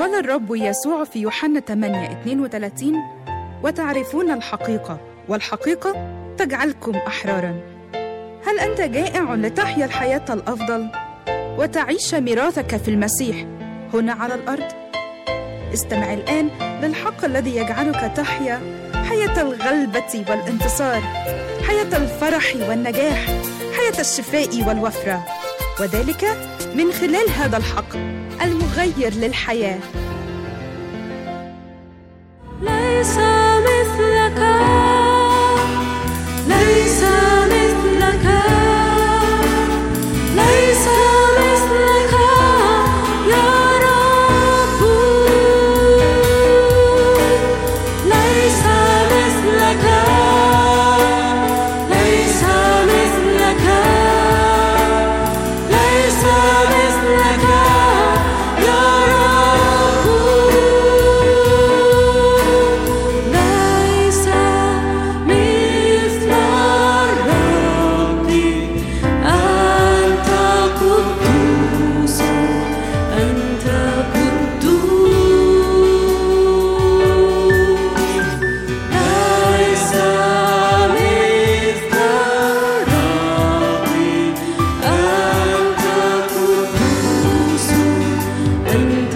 قال الرب يسوع في يوحنا 8 32 وتعرفون الحقيقة والحقيقة تجعلكم أحرارا هل أنت جائع لتحيا الحياة الأفضل وتعيش ميراثك في المسيح هنا على الأرض؟ استمع الآن للحق الذي يجعلك تحيا حياة الغلبة والانتصار حياة الفرح والنجاح حياة الشفاء والوفرة وذلك من خلال هذا الحق المغير للحياه ليس مثلك ليس مثلك ليس مثلك يا رب ليس مثلك ليس مثلك ليس مثلك يا رب ليس مثل الرب أنت قدوس أنت قدوس ليس مثل الرب أنت قدوس أنت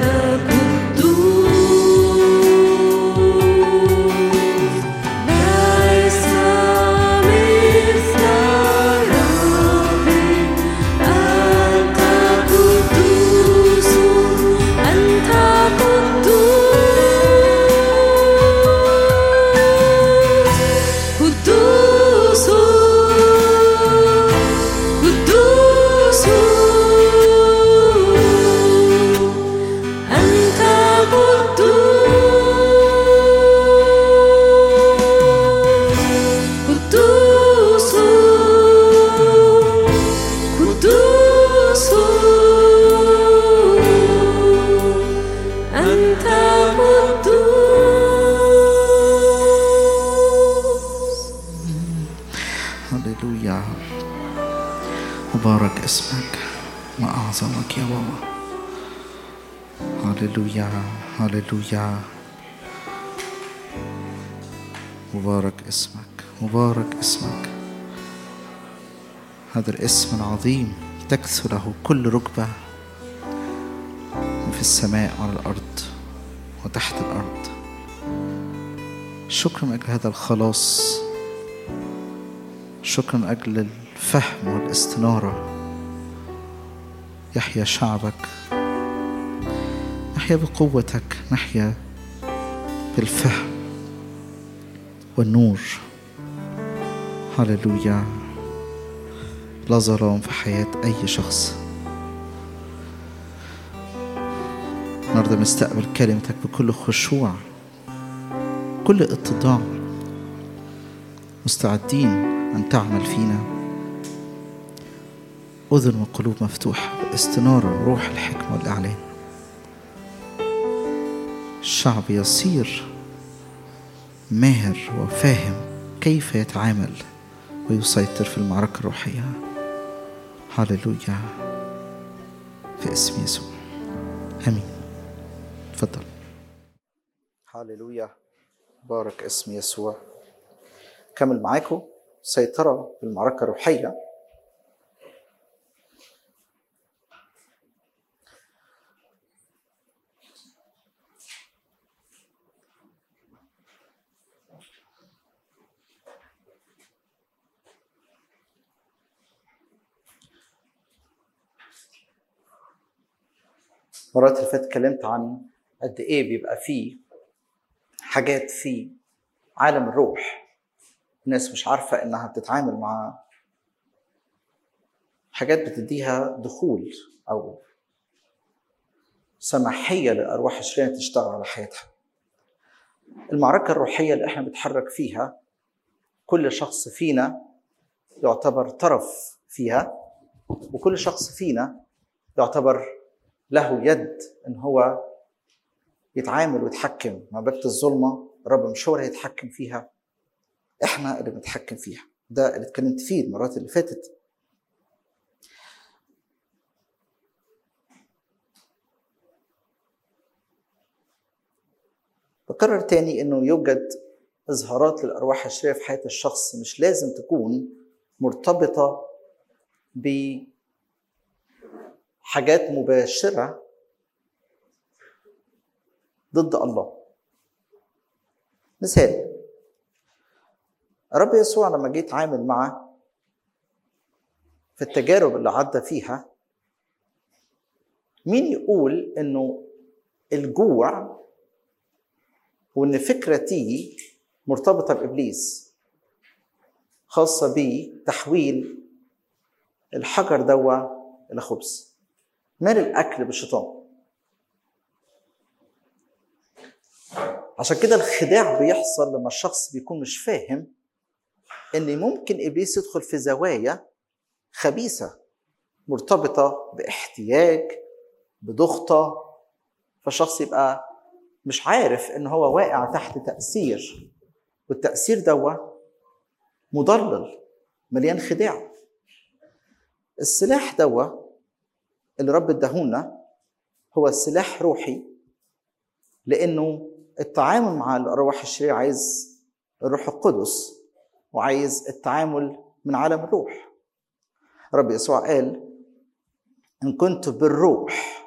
قدوس ليس مثل الرب أنت قدوس أنت قدوس قدوس أنت قدوس قدوس أنت قدوس هللويا مبارك اسمك ما أعظمك يا بابا هللويا هللويا مبارك اسمك مبارك اسمك هذا الاسم العظيم تكثر له كل ركبة في السماء وعلى الأرض وتحت الأرض شكرا من أجل هذا الخلاص شكرا من أجل الفهم والاستنارة يحيا شعبك نحيا بقوتك نحيا بالفهم والنور هللويا لا ظلام في حياة أي شخص النهارده مستقبل كلمتك بكل خشوع كل اتضاع مستعدين أن تعمل فينا أذن وقلوب مفتوحة باستنارة وروح الحكمة والإعلان الشعب يصير ماهر وفاهم كيف يتعامل ويسيطر في المعركة الروحية هللويا في اسم يسوع امين تفضل هللويا بارك اسم يسوع كمل معاكم سيطرة بالمعركة الروحية المرات اللي فاتت اتكلمت عن قد ايه بيبقى فيه حاجات في عالم الروح الناس مش عارفة انها بتتعامل مع حاجات بتديها دخول او سماحية لأرواح الشريرة تشتغل على حياتها المعركة الروحية اللي احنا بنتحرك فيها كل شخص فينا يعتبر طرف فيها وكل شخص فينا يعتبر له يد ان هو يتعامل ويتحكم مملكة الظلمة الرب مش هو اللي هيتحكم فيها احنا اللي بنتحكم فيها ده اللي اتكلمت فيه المرات اللي فاتت بكرر تاني انه يوجد اظهارات للارواح الشريره في حياه الشخص مش لازم تكون مرتبطه بحاجات مباشره ضد الله مثال الرب يسوع لما جه يتعامل مع في التجارب اللي عدى فيها مين يقول انه الجوع وان فكره تيجي مرتبطه بابليس خاصه بتحويل الحجر دوا الى خبز مال الاكل بالشيطان عشان كده الخداع بيحصل لما الشخص بيكون مش فاهم ان ممكن ابليس يدخل في زوايا خبيثه مرتبطه باحتياج بضغطه فالشخص يبقى مش عارف ان هو واقع تحت تاثير والتاثير دوا مضلل مليان خداع السلاح دوا اللي رب اداهولنا هو سلاح روحي لانه التعامل مع الارواح الشريره عايز الروح القدس وعايز التعامل من عالم الروح رب يسوع قال ان كنت بالروح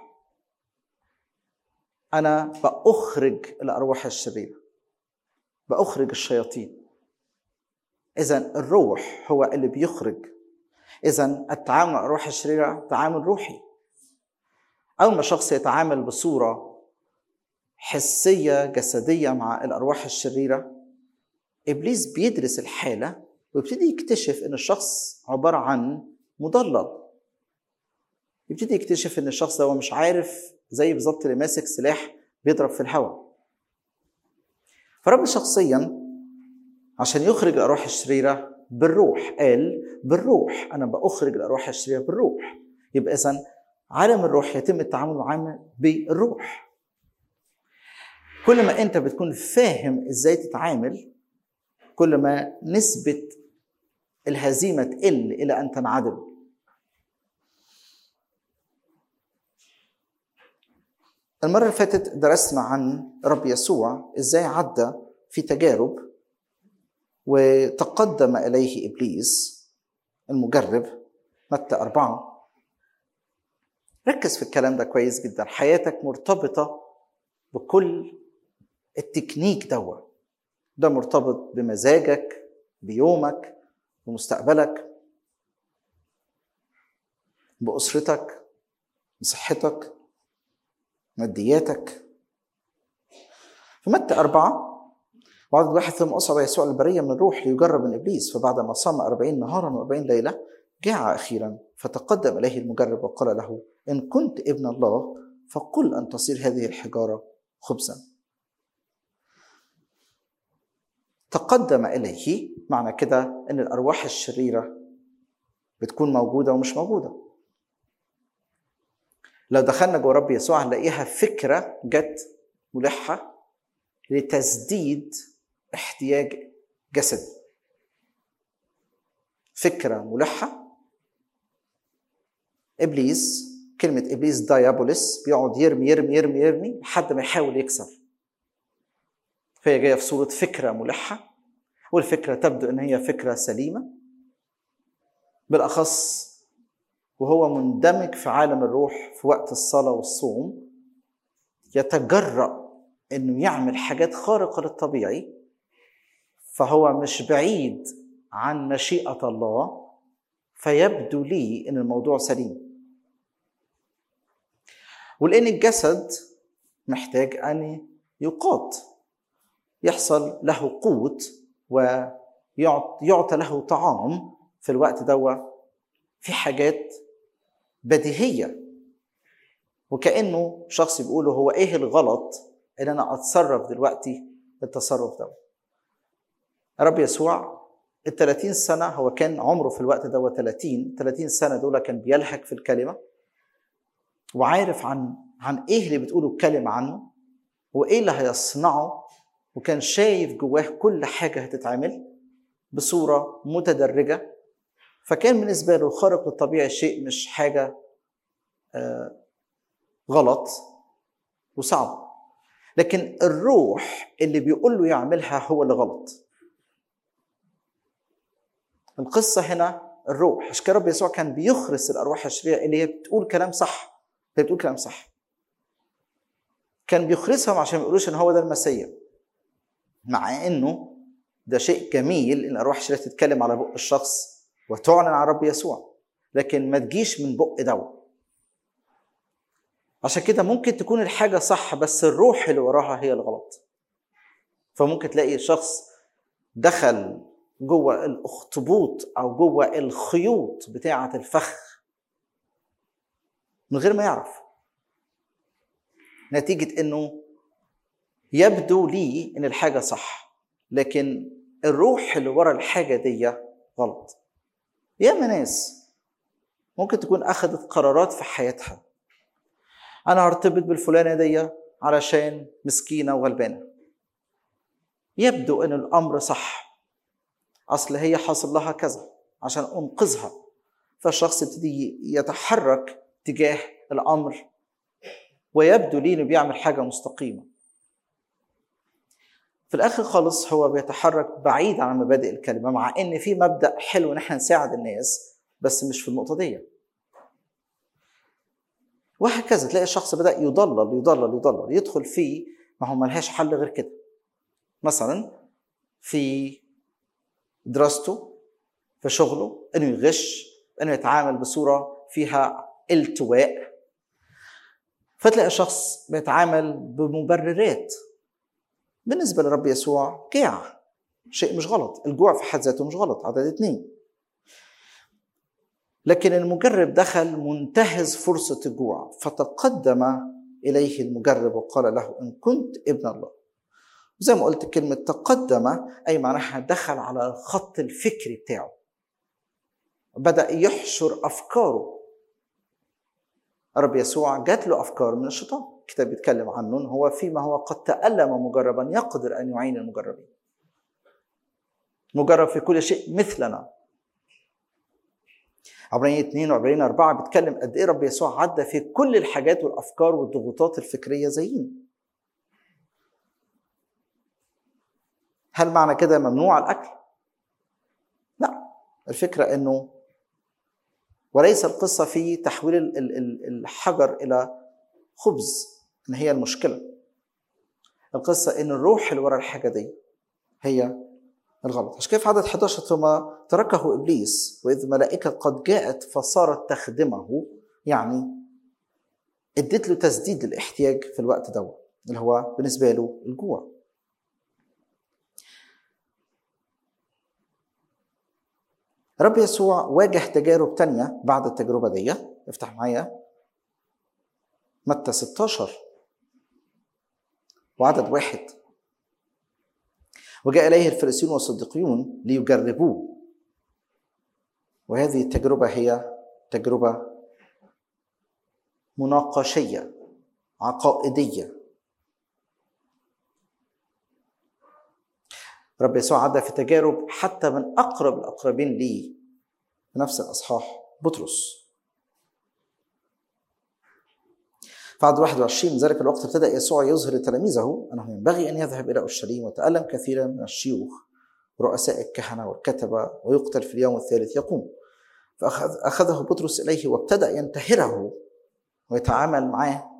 انا باخرج الارواح الشريره باخرج الشياطين اذا الروح هو اللي بيخرج اذا التعامل مع الارواح الشريره تعامل روحي اول ما شخص يتعامل بصوره حسيه جسديه مع الارواح الشريره ابليس بيدرس الحاله ويبتدي يكتشف ان الشخص عباره عن مضلل يبتدي يكتشف ان الشخص ده هو مش عارف زي بالظبط اللي ماسك سلاح بيضرب في الهواء فرب شخصيا عشان يخرج الارواح الشريره بالروح قال بالروح انا باخرج الارواح الشريره بالروح يبقى اذا عالم الروح يتم التعامل معاه بالروح كل ما انت بتكون فاهم ازاي تتعامل كل ما نسبه الهزيمه تقل الى ان تنعدم المرة اللي فاتت درسنا عن رب يسوع ازاي عدى في تجارب وتقدم إليه إبليس المجرب متى أربعة ركز في الكلام ده كويس جدا حياتك مرتبطة بكل التكنيك دوا ده مرتبط بمزاجك بيومك بمستقبلك بأسرتك بصحتك مادياتك في متى أربعة وعدد واحد ثم أصعد يسوع البرية من الروح ليجرب من إبليس فبعد ما صام أربعين نهارا وأربعين ليلة جاع أخيرا فتقدم إليه المجرب وقال له إن كنت ابن الله فقل أن تصير هذه الحجارة خبزا تقدم إليه معنى كده إن الأرواح الشريرة بتكون موجودة ومش موجودة لو دخلنا جوه رب يسوع هنلاقيها فكرة جت ملحة لتسديد احتياج جسدي فكرة ملحة إبليس كلمة إبليس دايابوليس بيقعد يرمي يرمي يرمي يرمي لحد ما يحاول يكسر فهي جاية في صورة فكرة ملحة والفكرة تبدو إن هي فكرة سليمة بالأخص وهو مندمج في عالم الروح في وقت الصلاة والصوم يتجرأ إنه يعمل حاجات خارقة للطبيعي فهو مش بعيد عن مشيئة الله فيبدو لي إن الموضوع سليم ولأن الجسد محتاج أن يقات يحصل له قوت ويعطى له طعام في الوقت دوا في حاجات بديهيه وكانه شخص بيقول هو ايه الغلط ان انا اتصرف دلوقتي التصرف ده رب يسوع ال 30 سنه هو كان عمره في الوقت ده 30 30 سنه دول كان بيلهك في الكلمه وعارف عن عن ايه اللي بتقوله الكلمه عنه وايه اللي هيصنعه وكان شايف جواه كل حاجه هتتعمل بصوره متدرجه فكان بالنسبه له الخارق للطبيعي شيء مش حاجه آه غلط وصعب لكن الروح اللي بيقول له يعملها هو اللي غلط القصة هنا الروح عشان كده رب يسوع كان بيخرس الأرواح الشريرة اللي هي بتقول كلام صح هي بتقول كلام صح كان بيخرسهم عشان ما يقولوش ان هو ده المسيح مع انه ده شيء جميل ان الارواح الشريره تتكلم على بق الشخص وتعلن عن رب يسوع لكن ما تجيش من بق دواء عشان كده ممكن تكون الحاجه صح بس الروح اللي وراها هي الغلط فممكن تلاقي شخص دخل جوه الاخطبوط او جوه الخيوط بتاعه الفخ من غير ما يعرف نتيجه انه يبدو لي ان الحاجه صح لكن الروح اللي ورا الحاجه دي غلط ياما ناس ممكن تكون اخذت قرارات في حياتها انا هرتبط بالفلانه دي علشان مسكينه وغلبانه يبدو ان الامر صح اصل هي حاصل لها كذا عشان انقذها فالشخص يبتدي يتحرك تجاه الامر ويبدو لي انه بيعمل حاجه مستقيمه في الاخر خالص هو بيتحرك بعيد عن مبادئ الكلمه مع ان في مبدا حلو ان احنا نساعد الناس بس مش في النقطه دي وهكذا تلاقي الشخص بدا يضلل يضلل يضلل يدخل فيه ما هو ملهاش حل غير كده مثلا في دراسته في شغله انه يغش انه يتعامل بصوره فيها التواء فتلاقي الشخص بيتعامل بمبررات بالنسبة لرب يسوع جاع شيء مش غلط الجوع في حد ذاته مش غلط عدد اتنين لكن المجرب دخل منتهز فرصة الجوع فتقدم إليه المجرب وقال له إن كنت ابن الله زي ما قلت كلمة تقدم أي معناها دخل على الخط الفكري بتاعه بدأ يحشر أفكاره رب يسوع جات له أفكار من الشيطان الكتاب بيتكلم عنه إن هو فيما هو قد تألم مجربا يقدر أن يعين المجربين مجرب في كل شيء مثلنا عبرانية 2 وعبرانية 4 بيتكلم قد ايه رب يسوع عدى في كل الحاجات والافكار والضغوطات الفكريه زينا. هل معنى كده ممنوع الاكل؟ لا الفكره انه وليس القصه في تحويل ال- ال- ال- الحجر الى خبز ان هي المشكله. القصه ان الروح اللي ورا الحاجه دي هي الغلط عشان كده في عدد 11 ثم تركه ابليس واذ ملائكه قد جاءت فصارت تخدمه يعني ادت له تسديد الاحتياج في الوقت ده اللي هو بالنسبه له الجوع رب يسوع واجه تجارب تانية بعد التجربة دي افتح معايا متى 16 وعدد واحد وجاء إليه الفريسيون والصديقيون ليجربوه وهذه التجربة هي تجربة مناقشية عقائدية رب يسوع عدى في تجارب حتى من أقرب الأقربين ليه في نفس الأصحاح بطرس في عدد 21 من ذلك الوقت ابتدأ يسوع يظهر لتلاميذه أنه ينبغي أن يذهب إلى أورشليم وتألم كثيرا من الشيوخ ورؤساء الكهنة والكتبة ويقتل في اليوم الثالث يقوم فأخذه بطرس إليه وابتدأ ينتهره ويتعامل معاه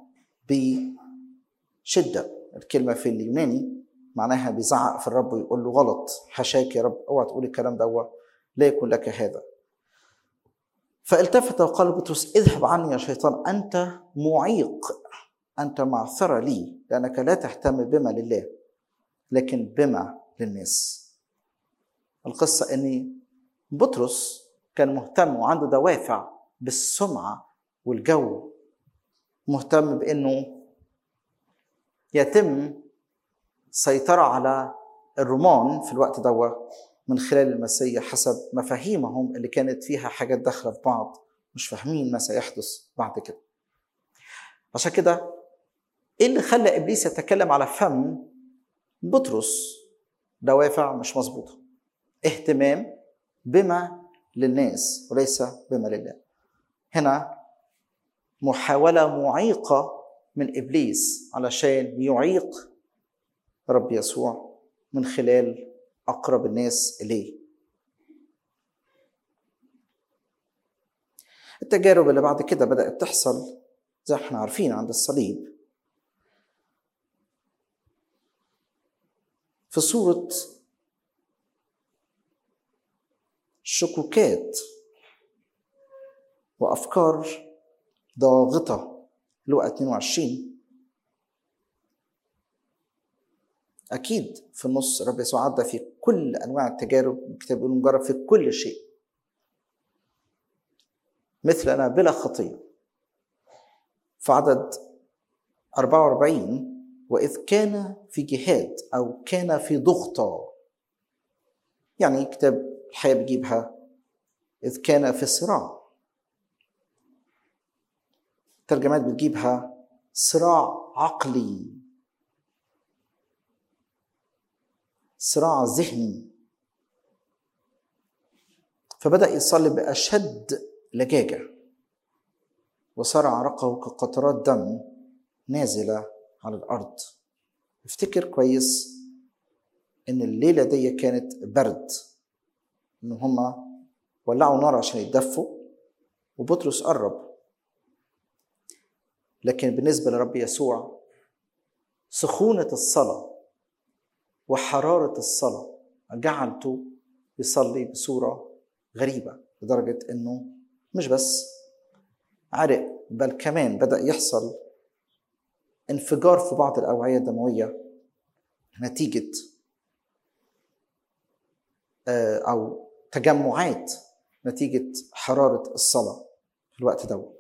بشدة الكلمة في اليوناني معناها بيزعق في الرب ويقول له غلط حشاك يا رب اوعى تقول الكلام ده لا يكون لك هذا فالتفت وقال بطرس اذهب عني يا شيطان انت معيق انت معثره لي لانك لا تهتم بما لله لكن بما للناس القصه ان بطرس كان مهتم وعنده دوافع بالسمعه والجو مهتم بانه يتم سيطرة على الرومان في الوقت ده من خلال المسيح حسب مفاهيمهم اللي كانت فيها حاجات داخلة في بعض مش فاهمين ما سيحدث بعد كده عشان كده ايه اللي خلى ابليس يتكلم على فم بطرس دوافع مش مظبوطه اهتمام بما للناس وليس بما لله هنا محاوله معيقه من ابليس علشان يعيق رب يسوع من خلال اقرب الناس اليه التجارب اللي بعد كده بدات تحصل زي ما احنا عارفين عند الصليب في صوره شكوكات وافكار ضاغطه لوقا 22 اكيد في النص رب يسوع عدى في كل انواع التجارب الكتاب بيقول مجرب في كل شيء مثلنا بلا خطيه في عدد 44 واذ كان في جهاد او كان في ضغطه يعني كتاب الحياه بيجيبها اذ كان في صراع ترجمات بتجيبها صراع عقلي صراع ذهني فبدأ يصلي بأشد لجاجة وصار عرقه كقطرات دم نازلة على الأرض افتكر كويس إن الليلة دي كانت برد إن هما ولعوا نار عشان يتدفوا وبطرس قرب لكن بالنسبة لرب يسوع سخونة الصلاة وحرارة الصلاة جعلته يصلي بصورة غريبة لدرجة إنه مش بس عرق بل كمان بدأ يحصل انفجار في بعض الأوعية الدموية نتيجة أو تجمعات نتيجة حرارة الصلاة في الوقت ده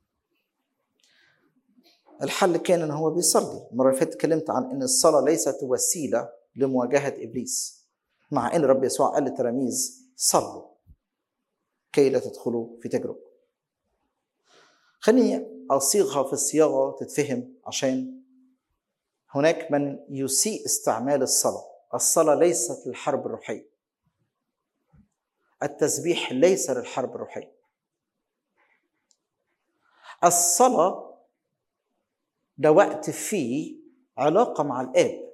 الحل كان ان هو بيصلي المره اللي فاتت اتكلمت عن ان الصلاه ليست وسيله لمواجهه ابليس مع ان رب يسوع قال للتلاميذ صلوا كي لا تدخلوا في تجربه خليني اصيغها في الصياغه تتفهم عشان هناك من يسيء استعمال الصلاه الصلاه ليست للحرب الروحيه التسبيح ليس للحرب الروحيه الصلاه ده وقت فيه علاقه مع الاب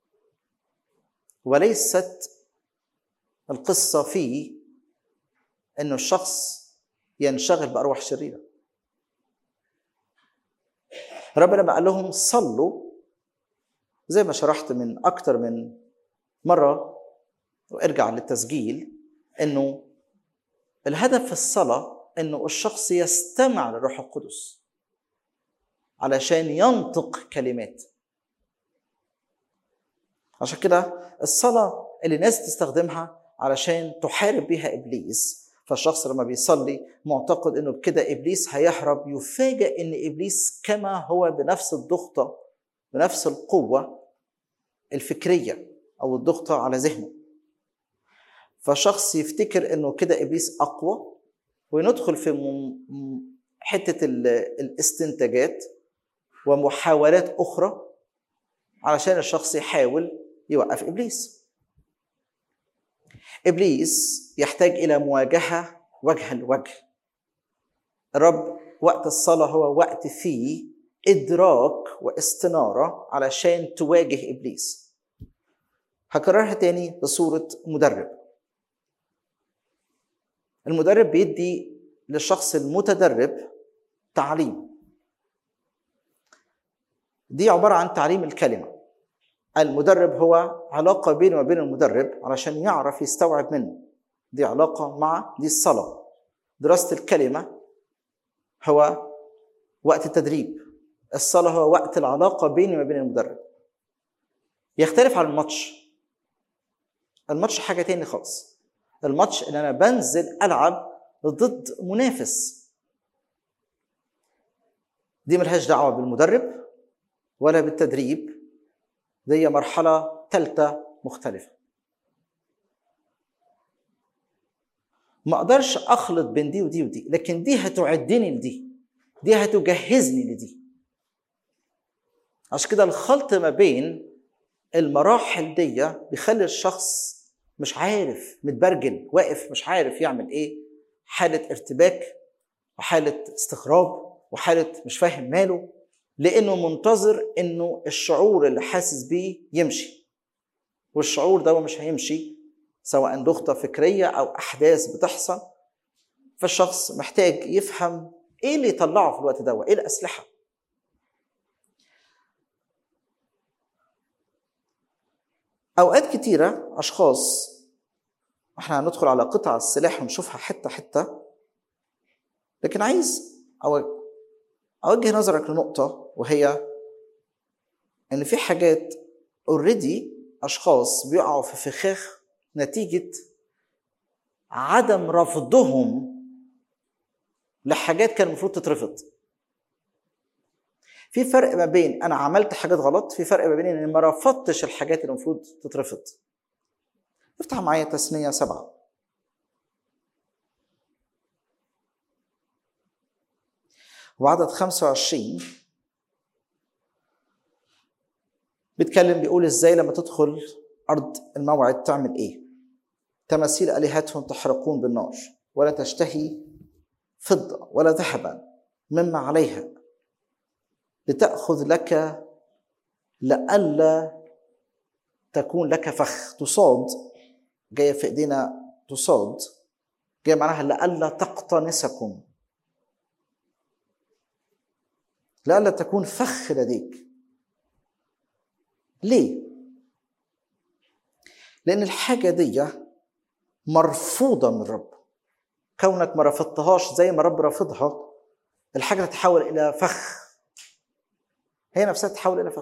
وليست القصه فيه انه الشخص ينشغل بارواح شريره ربنا لما قال لهم صلوا زي ما شرحت من اكتر من مره وارجع للتسجيل انه الهدف في الصلاه انه الشخص يستمع للروح القدس علشان ينطق كلمات عشان كده الصلاة اللي الناس تستخدمها علشان تحارب بيها إبليس فالشخص لما بيصلي معتقد انه بكده ابليس هيهرب يفاجئ ان ابليس كما هو بنفس الضغطه بنفس القوه الفكريه او الضغطه على ذهنه فشخص يفتكر انه كده ابليس اقوى وندخل في حته الاستنتاجات ومحاولات اخرى علشان الشخص يحاول يوقف ابليس ابليس يحتاج الى مواجهه وجها لوجه الرب وقت الصلاه هو وقت فيه ادراك واستناره علشان تواجه ابليس هكررها تاني بصوره مدرب المدرب بيدي للشخص المتدرب تعليم دي عباره عن تعليم الكلمه المدرب هو علاقه بينه وبين المدرب علشان يعرف يستوعب منه دي علاقه مع دي الصلاه دراسه الكلمه هو وقت التدريب الصلاه هو وقت العلاقه بيني وبين المدرب يختلف عن الماتش الماتش حاجه تاني خالص الماتش ان انا بنزل العب ضد منافس دي ملهاش دعوه بالمدرب ولا بالتدريب دي مرحله ثالثه مختلفه ما اقدرش اخلط بين دي ودي ودي لكن دي هتعدني لدي دي هتجهزني لدي عشان كده الخلط ما بين المراحل دي بيخلي الشخص مش عارف متبرجل واقف مش عارف يعمل ايه حالة ارتباك وحالة استغراب وحالة مش فاهم ماله لانه منتظر انه الشعور اللي حاسس بيه يمشي والشعور ده مش هيمشي سواء ضغطة فكرية أو أحداث بتحصل فالشخص محتاج يفهم إيه اللي يطلعه في الوقت ده إيه الأسلحة أوقات كتيرة أشخاص احنا هندخل على قطع السلاح ونشوفها حتة حتة لكن عايز أو أوجه نظرك لنقطة وهي إن في حاجات اوريدي أشخاص بيقعوا في فخاخ نتيجة عدم رفضهم لحاجات كان المفروض تترفض. في فرق ما بين أنا عملت حاجات غلط، في فرق ما بين إني ما رفضتش الحاجات اللي المفروض تترفض. افتح معايا تثنية سبعة. وعدد 25 بيتكلم بيقول ازاي لما تدخل ارض الموعد تعمل ايه تماثيل الهتهم تحرقون بالنار ولا تشتهي فضه ولا ذهبا مما عليها لتاخذ لك لئلا تكون لك فخ تصاد جايه في ايدينا تصاد جايه معناها لئلا تقتنسكم لئلا تكون فخ لديك ليه لان الحاجه دي مرفوضه من الرب كونك ما رفضتهاش زي ما الرب رافضها الحاجه تتحول الى فخ هي نفسها تتحول الى فخ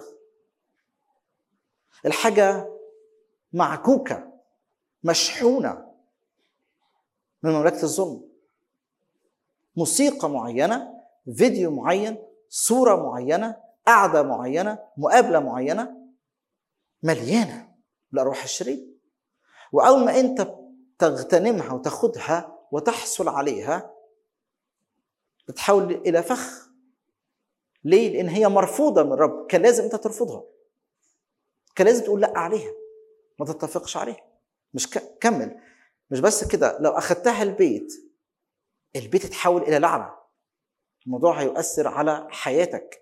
الحاجه معكوكه مشحونه من مملكه الظلم موسيقى معينه فيديو معين صوره معينه قعده معينه مقابله معينه مليانه بالارواح الشريره واول ما انت تغتنمها وتاخدها وتحصل عليها بتحول الى فخ ليه؟ لان هي مرفوضه من الرب كان لازم انت ترفضها كان لازم تقول لا عليها ما تتفقش عليها مش ك... كمل مش بس كده لو اخدتها البيت البيت يتحول الى لعنه الموضوع هيؤثر على حياتك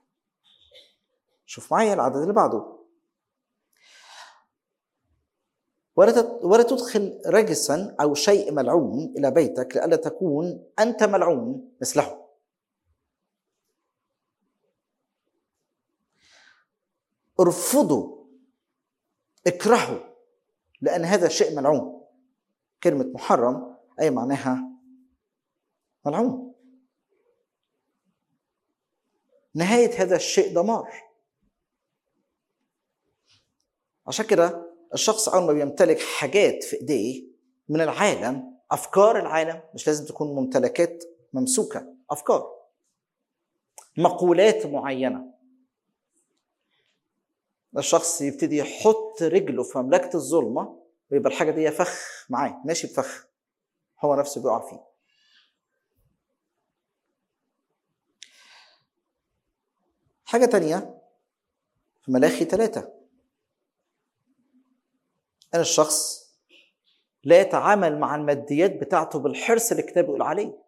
شوف معايا العدد اللي بعده ولا ولا تدخل رجسا او شيء ملعون الى بيتك لئلا تكون انت ملعون مثله ارفضوا اكرهوا لان هذا شيء ملعون كلمه محرم اي معناها ملعون نهايه هذا الشيء دمار عشان كده الشخص اول ما بيمتلك حاجات في ايديه من العالم افكار العالم مش لازم تكون ممتلكات ممسوكه افكار مقولات معينه الشخص يبتدي يحط رجله في مملكه الظلمه ويبقى الحاجه دي فخ معاه ماشي بفخ هو نفسه بيقع فيه حاجه تانية في ملاخي ثلاثه ان الشخص لا يتعامل مع الماديات بتاعته بالحرص اللي الكتاب بيقول عليه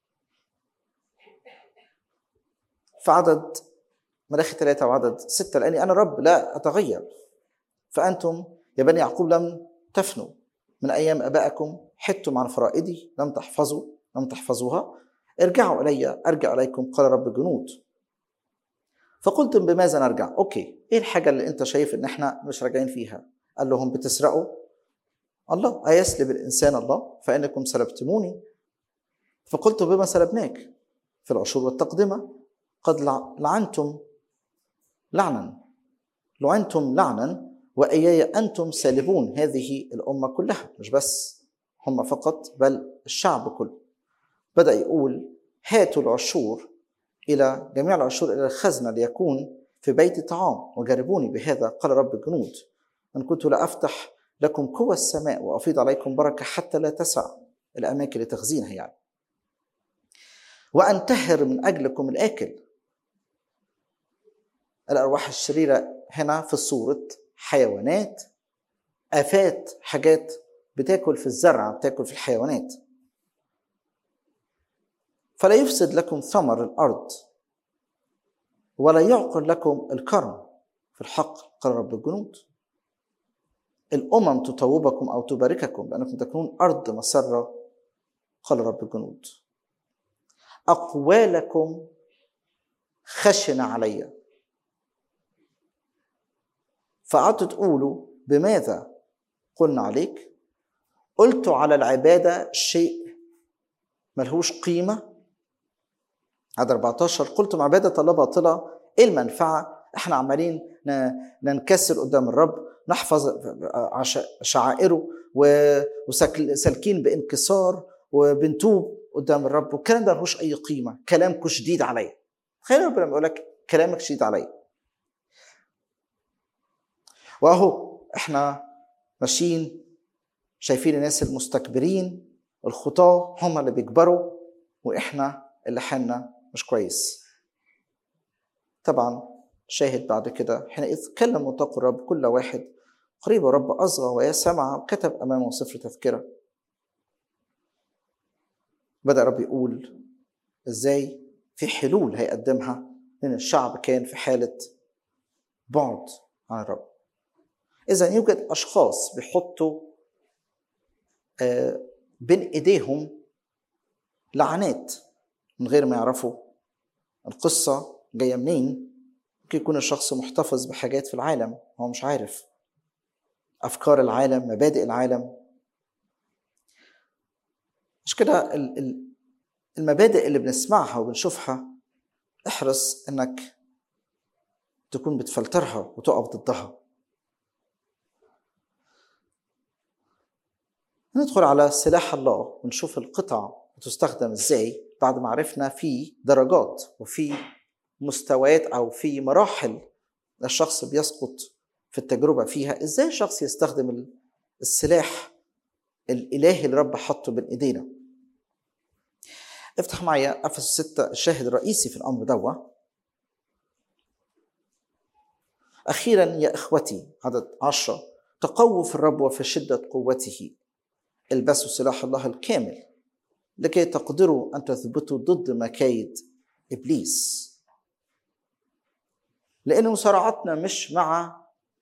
في عدد ملاخي ثلاثة وعدد ستة لأني أنا رب لا أتغير فأنتم يا بني يعقوب لم تفنوا من أيام أبائكم حدتم عن فرائدي لم تحفظوا لم تحفظوها ارجعوا إلي أرجع إليكم قال رب الجنود فقلتم بماذا نرجع؟ أوكي إيه الحاجة اللي أنت شايف إن إحنا مش راجعين فيها؟ قال لهم بتسرقوا الله أيسلب الإنسان الله فإنكم سلبتموني فقلت بما سلبناك في العشور والتقدمة قد لعنتم لعنا لعنتم لعنا وإياي أنتم سالبون هذه الأمة كلها مش بس هم فقط بل الشعب كله بدأ يقول هاتوا العشور إلى جميع العشور إلى الخزنة ليكون في بيت طعام وجربوني بهذا قال رب الجنود أن كنت لأفتح لكم قوى السماء وأفيض عليكم بركة حتى لا تسع الأماكن لتخزينها يعني وأنتهر من أجلكم الآكل الأرواح الشريرة هنا في صورة حيوانات آفات حاجات بتاكل في الزرع بتاكل في الحيوانات فلا يفسد لكم ثمر الأرض ولا يعقل لكم الكرم في الحق قال رب الجنود الامم تطوبكم او تبارككم لانكم تكونون ارض مسره قال رب الجنود اقوالكم خشن علي فقعدتوا تقولوا بماذا قلنا عليك قلت على العباده شيء ملهوش قيمه عدد 14 قلتم عباده الله باطله ايه المنفعه احنا عمالين ن- ننكسر قدام الرب نحفظ عش- شعائره و- وسالكين بانكسار وبنتوب قدام الرب والكلام ده ملوش اي قيمه كلامكم شديد عليا تخيل ربنا بيقول لك كلامك شديد عليا واهو احنا ماشيين شايفين الناس المستكبرين الخطاة هم اللي بيكبروا واحنا اللي حالنا مش كويس طبعا شاهد بعد كده حينئذ كلم متقوا الرب كل واحد قريب الرب أصغى ويا سمع وكتب أمامه سفر تذكرة بدأ الرب يقول إزاي في حلول هيقدمها لأن الشعب كان في حالة بعد عن الرب إذا يوجد أشخاص بيحطوا آه، بين إيديهم لعنات من غير ما يعرفوا القصة جاية منين ممكن يكون الشخص محتفظ بحاجات في العالم هو مش عارف أفكار العالم مبادئ العالم مش كده ال- ال- المبادئ اللي بنسمعها وبنشوفها احرص انك تكون بتفلترها وتقف ضدها ندخل على سلاح الله ونشوف القطع بتستخدم ازاي بعد ما عرفنا في درجات وفي مستويات او في مراحل الشخص بيسقط في التجربه فيها ازاي الشخص يستخدم ال- السلاح الالهي اللي رب حطه بين ايدينا افتح معايا افسس 6 الشاهد الرئيسي في الامر دوا اخيرا يا اخوتي عدد عشرة تقووا في الرب وفي شده قوته البسوا سلاح الله الكامل لكي تقدروا ان تثبتوا ضد مكايد ابليس لان مصارعتنا مش مع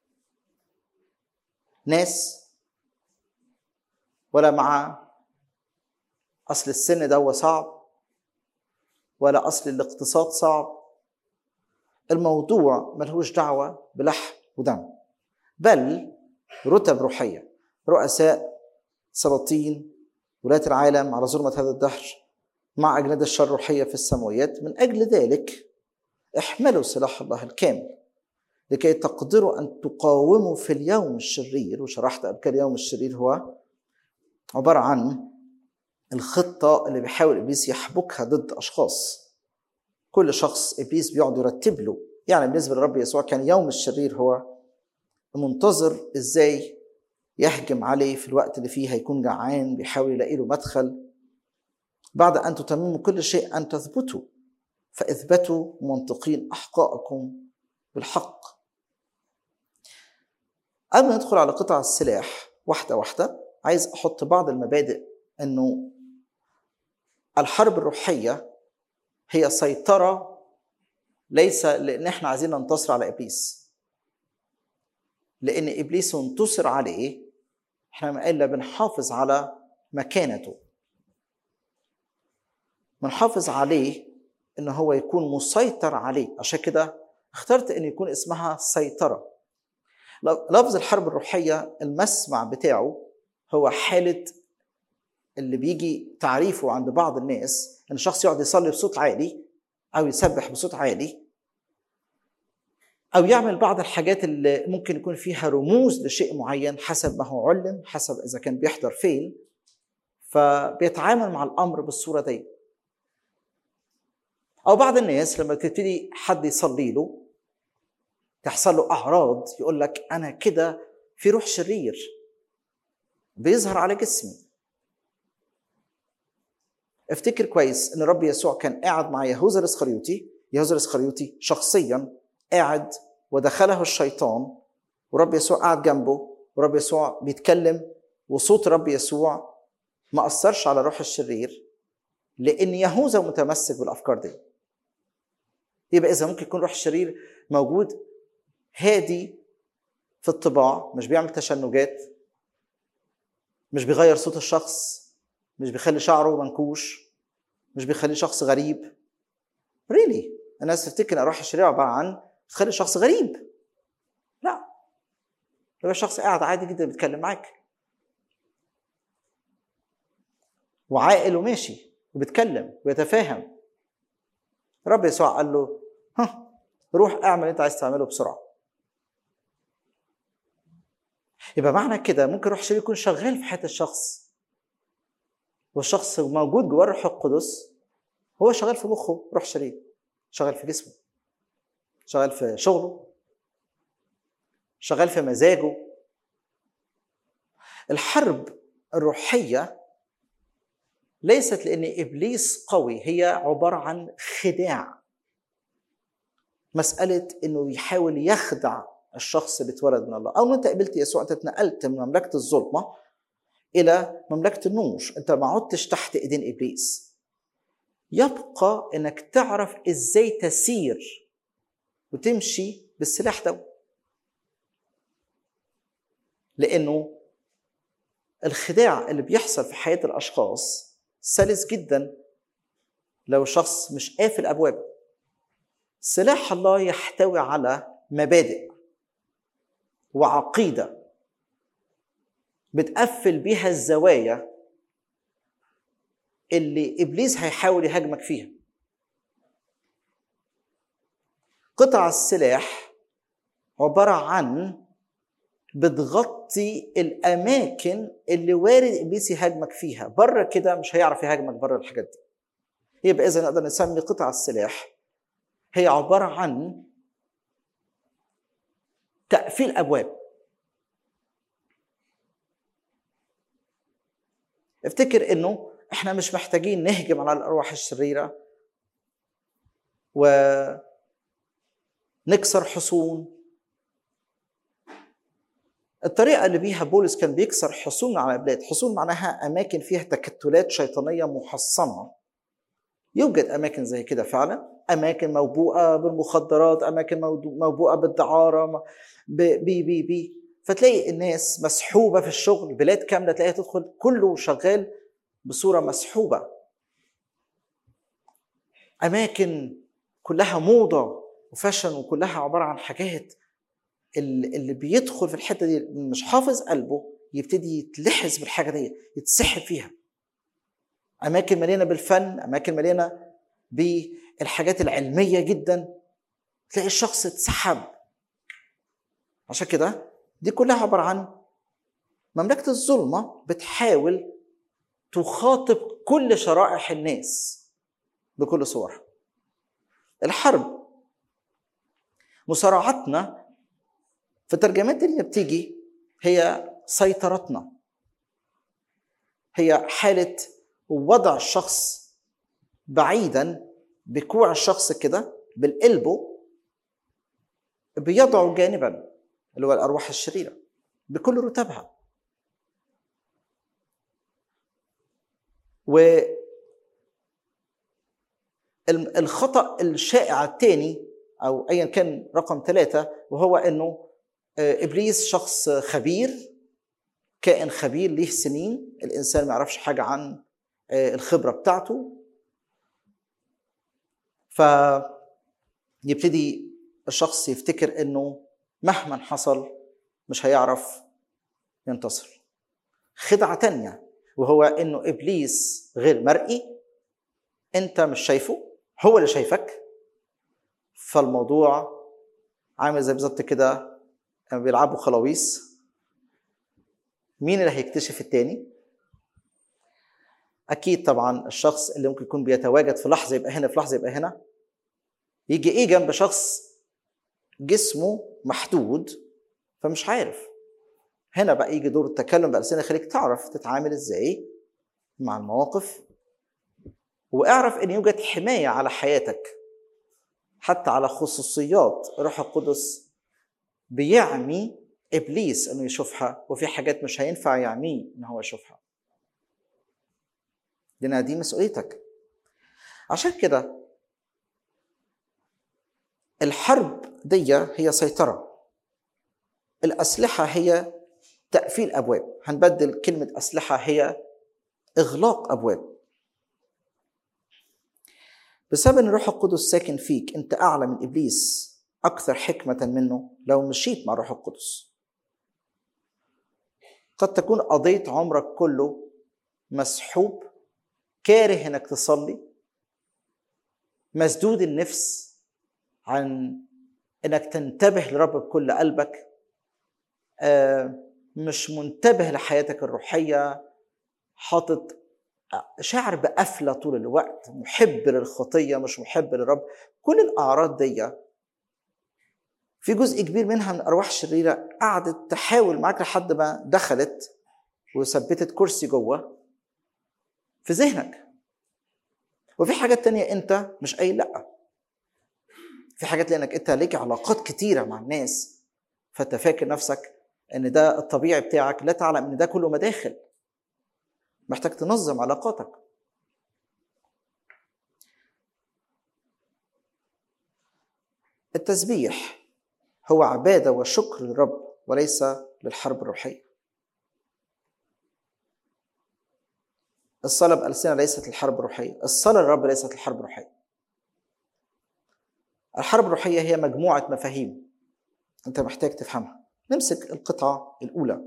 ناس ولا مع اصل السن ده صعب ولا اصل الاقتصاد صعب الموضوع ملهوش دعوه بلحم ودم بل رتب روحيه رؤساء سلاطين ولاة العالم على ظلمة هذا الدهر مع أجناد الشر الروحية في السماويات من أجل ذلك احملوا سلاح الله الكامل لكي تقدروا أن تقاوموا في اليوم الشرير وشرحت قبل كده اليوم الشرير هو عبارة عن الخطة اللي بيحاول إبليس يحبكها ضد أشخاص كل شخص إبليس بيقعد يرتب له يعني بالنسبة للرب يسوع كان يوم الشرير هو منتظر إزاي يهجم عليه في الوقت اللي فيه هيكون جعان بيحاول يلاقي له مدخل بعد أن تتمموا كل شيء أن تثبتوا فاثبتوا منطقين أحقائكم بالحق قبل ما ندخل على قطع السلاح واحدة واحدة عايز أحط بعض المبادئ أنه الحرب الروحية هي سيطرة ليس لأن احنا عايزين ننتصر على إبليس لأن إبليس انتصر عليه احنا ما إلا بنحافظ على مكانته بنحافظ عليه ان هو يكون مسيطر عليه عشان كده اخترت ان يكون اسمها سيطره لفظ الحرب الروحيه المسمع بتاعه هو حاله اللي بيجي تعريفه عند بعض الناس ان شخص يقعد يصلي بصوت عالي او يسبح بصوت عالي او يعمل بعض الحاجات اللي ممكن يكون فيها رموز لشيء معين حسب ما هو علم حسب اذا كان بيحضر فين فبيتعامل مع الامر بالصوره دي او بعض الناس لما تبتدي حد يصلي له تحصل له اعراض يقول لك انا كده في روح شرير بيظهر على جسمي افتكر كويس ان الرب يسوع كان قاعد مع يهوذا الاسخريوطي يهوذا الاسخريوطي شخصيا قاعد ودخله الشيطان ورب يسوع قاعد جنبه ورب يسوع بيتكلم وصوت رب يسوع ما اثرش على روح الشرير لان يهوذا متمسك بالافكار دي يبقى اذا ممكن يكون روح الشرير موجود هادي في الطباع مش بيعمل تشنجات مش بيغير صوت الشخص مش بيخلي شعره منكوش مش بيخليه شخص غريب ريلي really. الناس تفتكر ان ارواح الشريره عباره عن تخلي الشخص غريب لا يبقى الشخص قاعد عادي جدا بيتكلم معاك وعاقل وماشي وبيتكلم ويتفاهم رب يسوع قال له ها روح اعمل اللي انت عايز تعمله بسرعه يبقى معنى كده ممكن روح شرير يكون شغال في حياه الشخص والشخص موجود جواه الروح القدس هو شغال في مخه روح شرير شغال في جسمه شغال في شغله شغال في مزاجه الحرب الروحيه ليست لان ابليس قوي هي عباره عن خداع مساله انه يحاول يخدع الشخص اللي اتولد من الله او انت قبلت يسوع انت اتنقلت من مملكه الظلمه الى مملكه النور انت ما عدتش تحت ايدين ابليس يبقى انك تعرف ازاي تسير وتمشي بالسلاح ده لانه الخداع اللي بيحصل في حياه الاشخاص سلس جدا لو شخص مش قافل ابوابه سلاح الله يحتوي على مبادئ وعقيده بتقفل بيها الزوايا اللي ابليس هيحاول يهاجمك فيها قطع السلاح عباره عن بتغطي الاماكن اللي وارد ابليس يهاجمك فيها بره كده مش هيعرف يهاجمك بره الحاجات دي يبقى اذا نقدر نسمي قطع السلاح هي عباره عن تقفيل ابواب افتكر انه احنا مش محتاجين نهجم على الارواح الشريره ونكسر حصون الطريقة اللي بيها بولس كان بيكسر حصون على البلاد حصون معناها أماكن فيها تكتلات شيطانية محصنة يوجد أماكن زي كده فعلا أماكن موبوءة بالمخدرات أماكن موبوءة بالدعارة بي بي بي فتلاقي الناس مسحوبة في الشغل بلاد كاملة تلاقيها تدخل كله شغال بصورة مسحوبة أماكن كلها موضة وفاشن وكلها عبارة عن حاجات اللي بيدخل في الحته دي مش حافظ قلبه يبتدي يتلحس بالحاجه دي يتسحب فيها اماكن مليانه بالفن اماكن مليانه بالحاجات العلميه جدا تلاقي الشخص اتسحب عشان كده دي كلها عباره عن مملكه الظلمه بتحاول تخاطب كل شرائح الناس بكل صورها الحرب مصارعتنا في الترجمات اللي بتيجي هي سيطرتنا هي حالة وضع الشخص بعيدا بكوع الشخص كده بالقلبه بيضعه جانبا اللي هو الأرواح الشريرة بكل رتبها و الخطأ الشائع الثاني أو أيا كان رقم ثلاثة وهو أنه ابليس شخص خبير كائن خبير ليه سنين الانسان ما يعرفش حاجه عن الخبره بتاعته فيبتدي الشخص يفتكر انه مهما حصل مش هيعرف ينتصر خدعه تانية وهو انه ابليس غير مرئي انت مش شايفه هو اللي شايفك فالموضوع عامل زي بالظبط كده كانوا بيلعبوا خلاويص مين اللي هيكتشف التاني اكيد طبعا الشخص اللي ممكن يكون بيتواجد في لحظه يبقى هنا في لحظه يبقى هنا يجي ايه جنب شخص جسمه محدود فمش عارف هنا بقى يجي دور التكلم بألسنة يخليك تعرف تتعامل ازاي مع المواقف واعرف ان يوجد حمايه على حياتك حتى على خصوصيات روح القدس بيعمي ابليس انه يشوفها وفي حاجات مش هينفع يعميه ان هو يشوفها لان دي مسؤوليتك عشان كده الحرب دي هي سيطرة الاسلحه هي تقفيل ابواب هنبدل كلمه اسلحه هي اغلاق ابواب بسبب ان الروح القدس ساكن فيك انت اعلى من ابليس اكثر حكمه منه لو مشيت مع الروح القدس قد تكون قضيت عمرك كله مسحوب كاره انك تصلي مسدود النفس عن انك تنتبه لرب بكل قلبك آه، مش منتبه لحياتك الروحيه حاطط شاعر بقفله طول الوقت محب للخطيه مش محب للرب كل الاعراض دي في جزء كبير منها من ارواح شريره قعدت تحاول معاك لحد ما دخلت وثبتت كرسي جوه في ذهنك وفي حاجات تانية انت مش قايل لا في حاجات لانك انت ليك علاقات كتيره مع الناس فانت فاكر نفسك ان ده الطبيعي بتاعك لا تعلم ان ده كله مداخل محتاج تنظم علاقاتك التسبيح هو عباده وشكر للرب وليس للحرب الروحيه الصلاه بالسنه ليست للحرب الروحيه الصلاه للرب ليست للحرب الروحيه الحرب الروحيه هي مجموعه مفاهيم انت محتاج تفهمها نمسك القطعه الاولى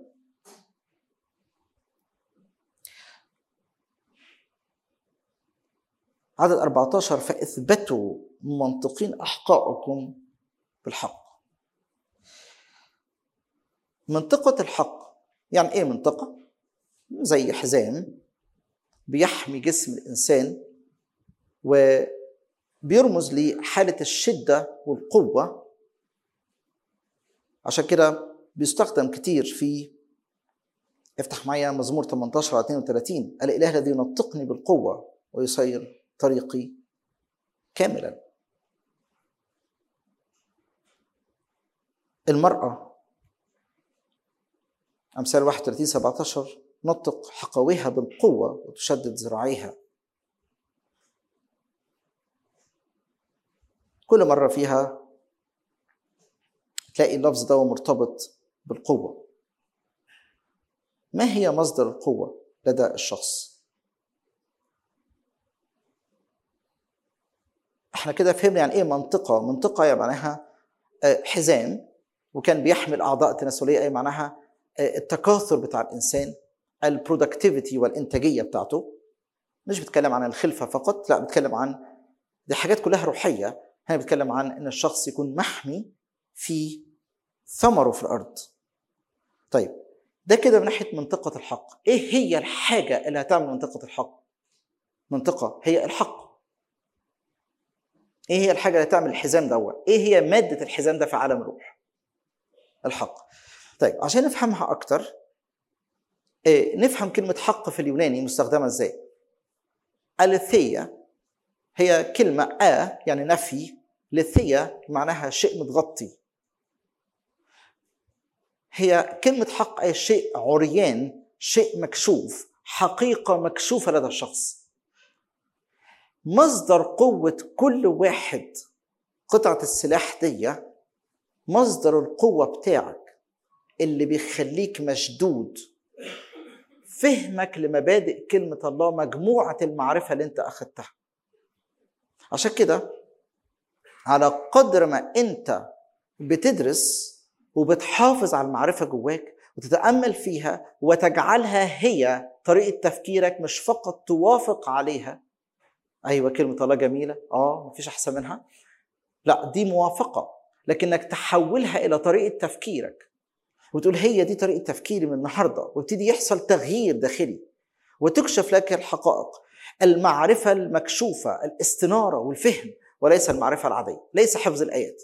عدد 14 فاثبتوا منطقين احقائكم بالحق منطقة الحق يعني ايه منطقة؟ زي حزام بيحمي جسم الإنسان وبيرمز لحالة الشدة والقوة عشان كده بيستخدم كتير في افتح معايا مزمور 18 على 32 الإله الذي ينطقني بالقوة ويصير طريقي كاملا المرأة أمثال 31 17 نطق حقويها بالقوة وتشدد ذراعيها كل مرة فيها تلاقي اللفظ ده مرتبط بالقوة ما هي مصدر القوة لدى الشخص احنا كده فهمنا يعني ايه منطقة منطقة يعني معناها حزام وكان بيحمل أعضاء تناسلية أي معناها التكاثر بتاع الانسان البرودكتيفيتي والانتاجيه بتاعته مش بتكلم عن الخلفه فقط لا بتكلم عن دي حاجات كلها روحيه هنا بتكلم عن ان الشخص يكون محمي في ثمره في الارض طيب ده كده من ناحيه منطقه الحق ايه هي الحاجه اللي هتعمل منطقه الحق منطقه هي الحق ايه هي الحاجه اللي هتعمل الحزام دوت ايه هي ماده الحزام ده في عالم الروح الحق طيب عشان نفهمها اكتر إيه نفهم كلمة حق في اليوناني مستخدمة ازاي الثية هي كلمة آ يعني نفي لثية معناها شيء متغطي هي كلمة حق أي شيء عريان شيء مكشوف حقيقة مكشوفة لدى الشخص مصدر قوة كل واحد قطعة السلاح دي مصدر القوة بتاعك اللي بيخليك مشدود فهمك لمبادئ كلمة الله مجموعة المعرفة اللي انت أخدتها عشان كده على قدر ما انت بتدرس وبتحافظ على المعرفة جواك وتتأمل فيها وتجعلها هي طريقة تفكيرك مش فقط توافق عليها أيوة كلمة الله جميلة آه مفيش أحسن منها لا دي موافقة لكنك تحولها إلى طريقة تفكيرك وتقول هي دي طريقه تفكيري من النهارده ويبتدي يحصل تغيير داخلي وتكشف لك الحقائق المعرفه المكشوفه الاستناره والفهم وليس المعرفه العاديه ليس حفظ الايات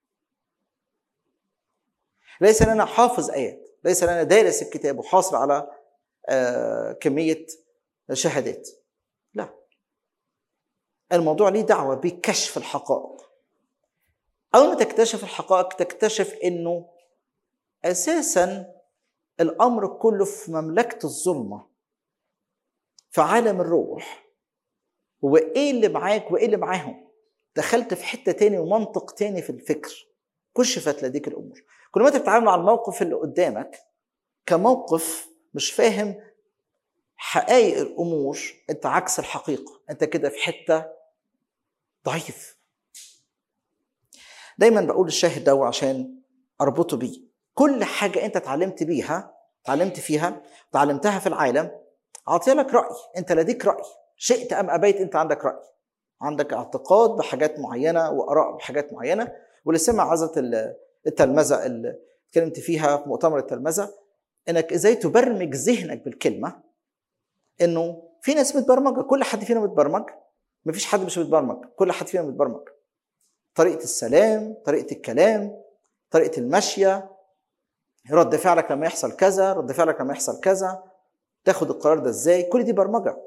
ليس ان انا حافظ ايات ليس ان انا دارس الكتاب وحاصل على آه كميه شهادات لا الموضوع ليه دعوه بكشف الحقائق اول ما تكتشف الحقائق تكتشف انه اساسا الامر كله في مملكه الظلمه في عالم الروح هو ايه اللي معاك وايه اللي معاهم دخلت في حته تاني ومنطق تاني في الفكر كشفت لديك الامور كل ما انت بتتعامل مع الموقف اللي قدامك كموقف مش فاهم حقائق الامور انت عكس الحقيقه انت كده في حته ضعيف دايما بقول الشاهد ده عشان اربطه بيه كل حاجه انت اتعلمت بيها اتعلمت فيها اتعلمتها في العالم اعطي لك راي انت لديك راي شئت ام ابيت انت عندك راي عندك اعتقاد بحاجات معينه واراء بحاجات معينه واللي سمع عزة التلمذه اللي اتكلمت فيها في مؤتمر التلمذه انك ازاي تبرمج ذهنك بالكلمه انه في ناس متبرمجه كل حد فينا متبرمج مفيش حد مش متبرمج كل حد فينا متبرمج طريقه السلام طريقه الكلام طريقه المشيه رد فعلك لما يحصل كذا رد فعلك لما يحصل كذا تاخد القرار ده ازاي كل دي برمجه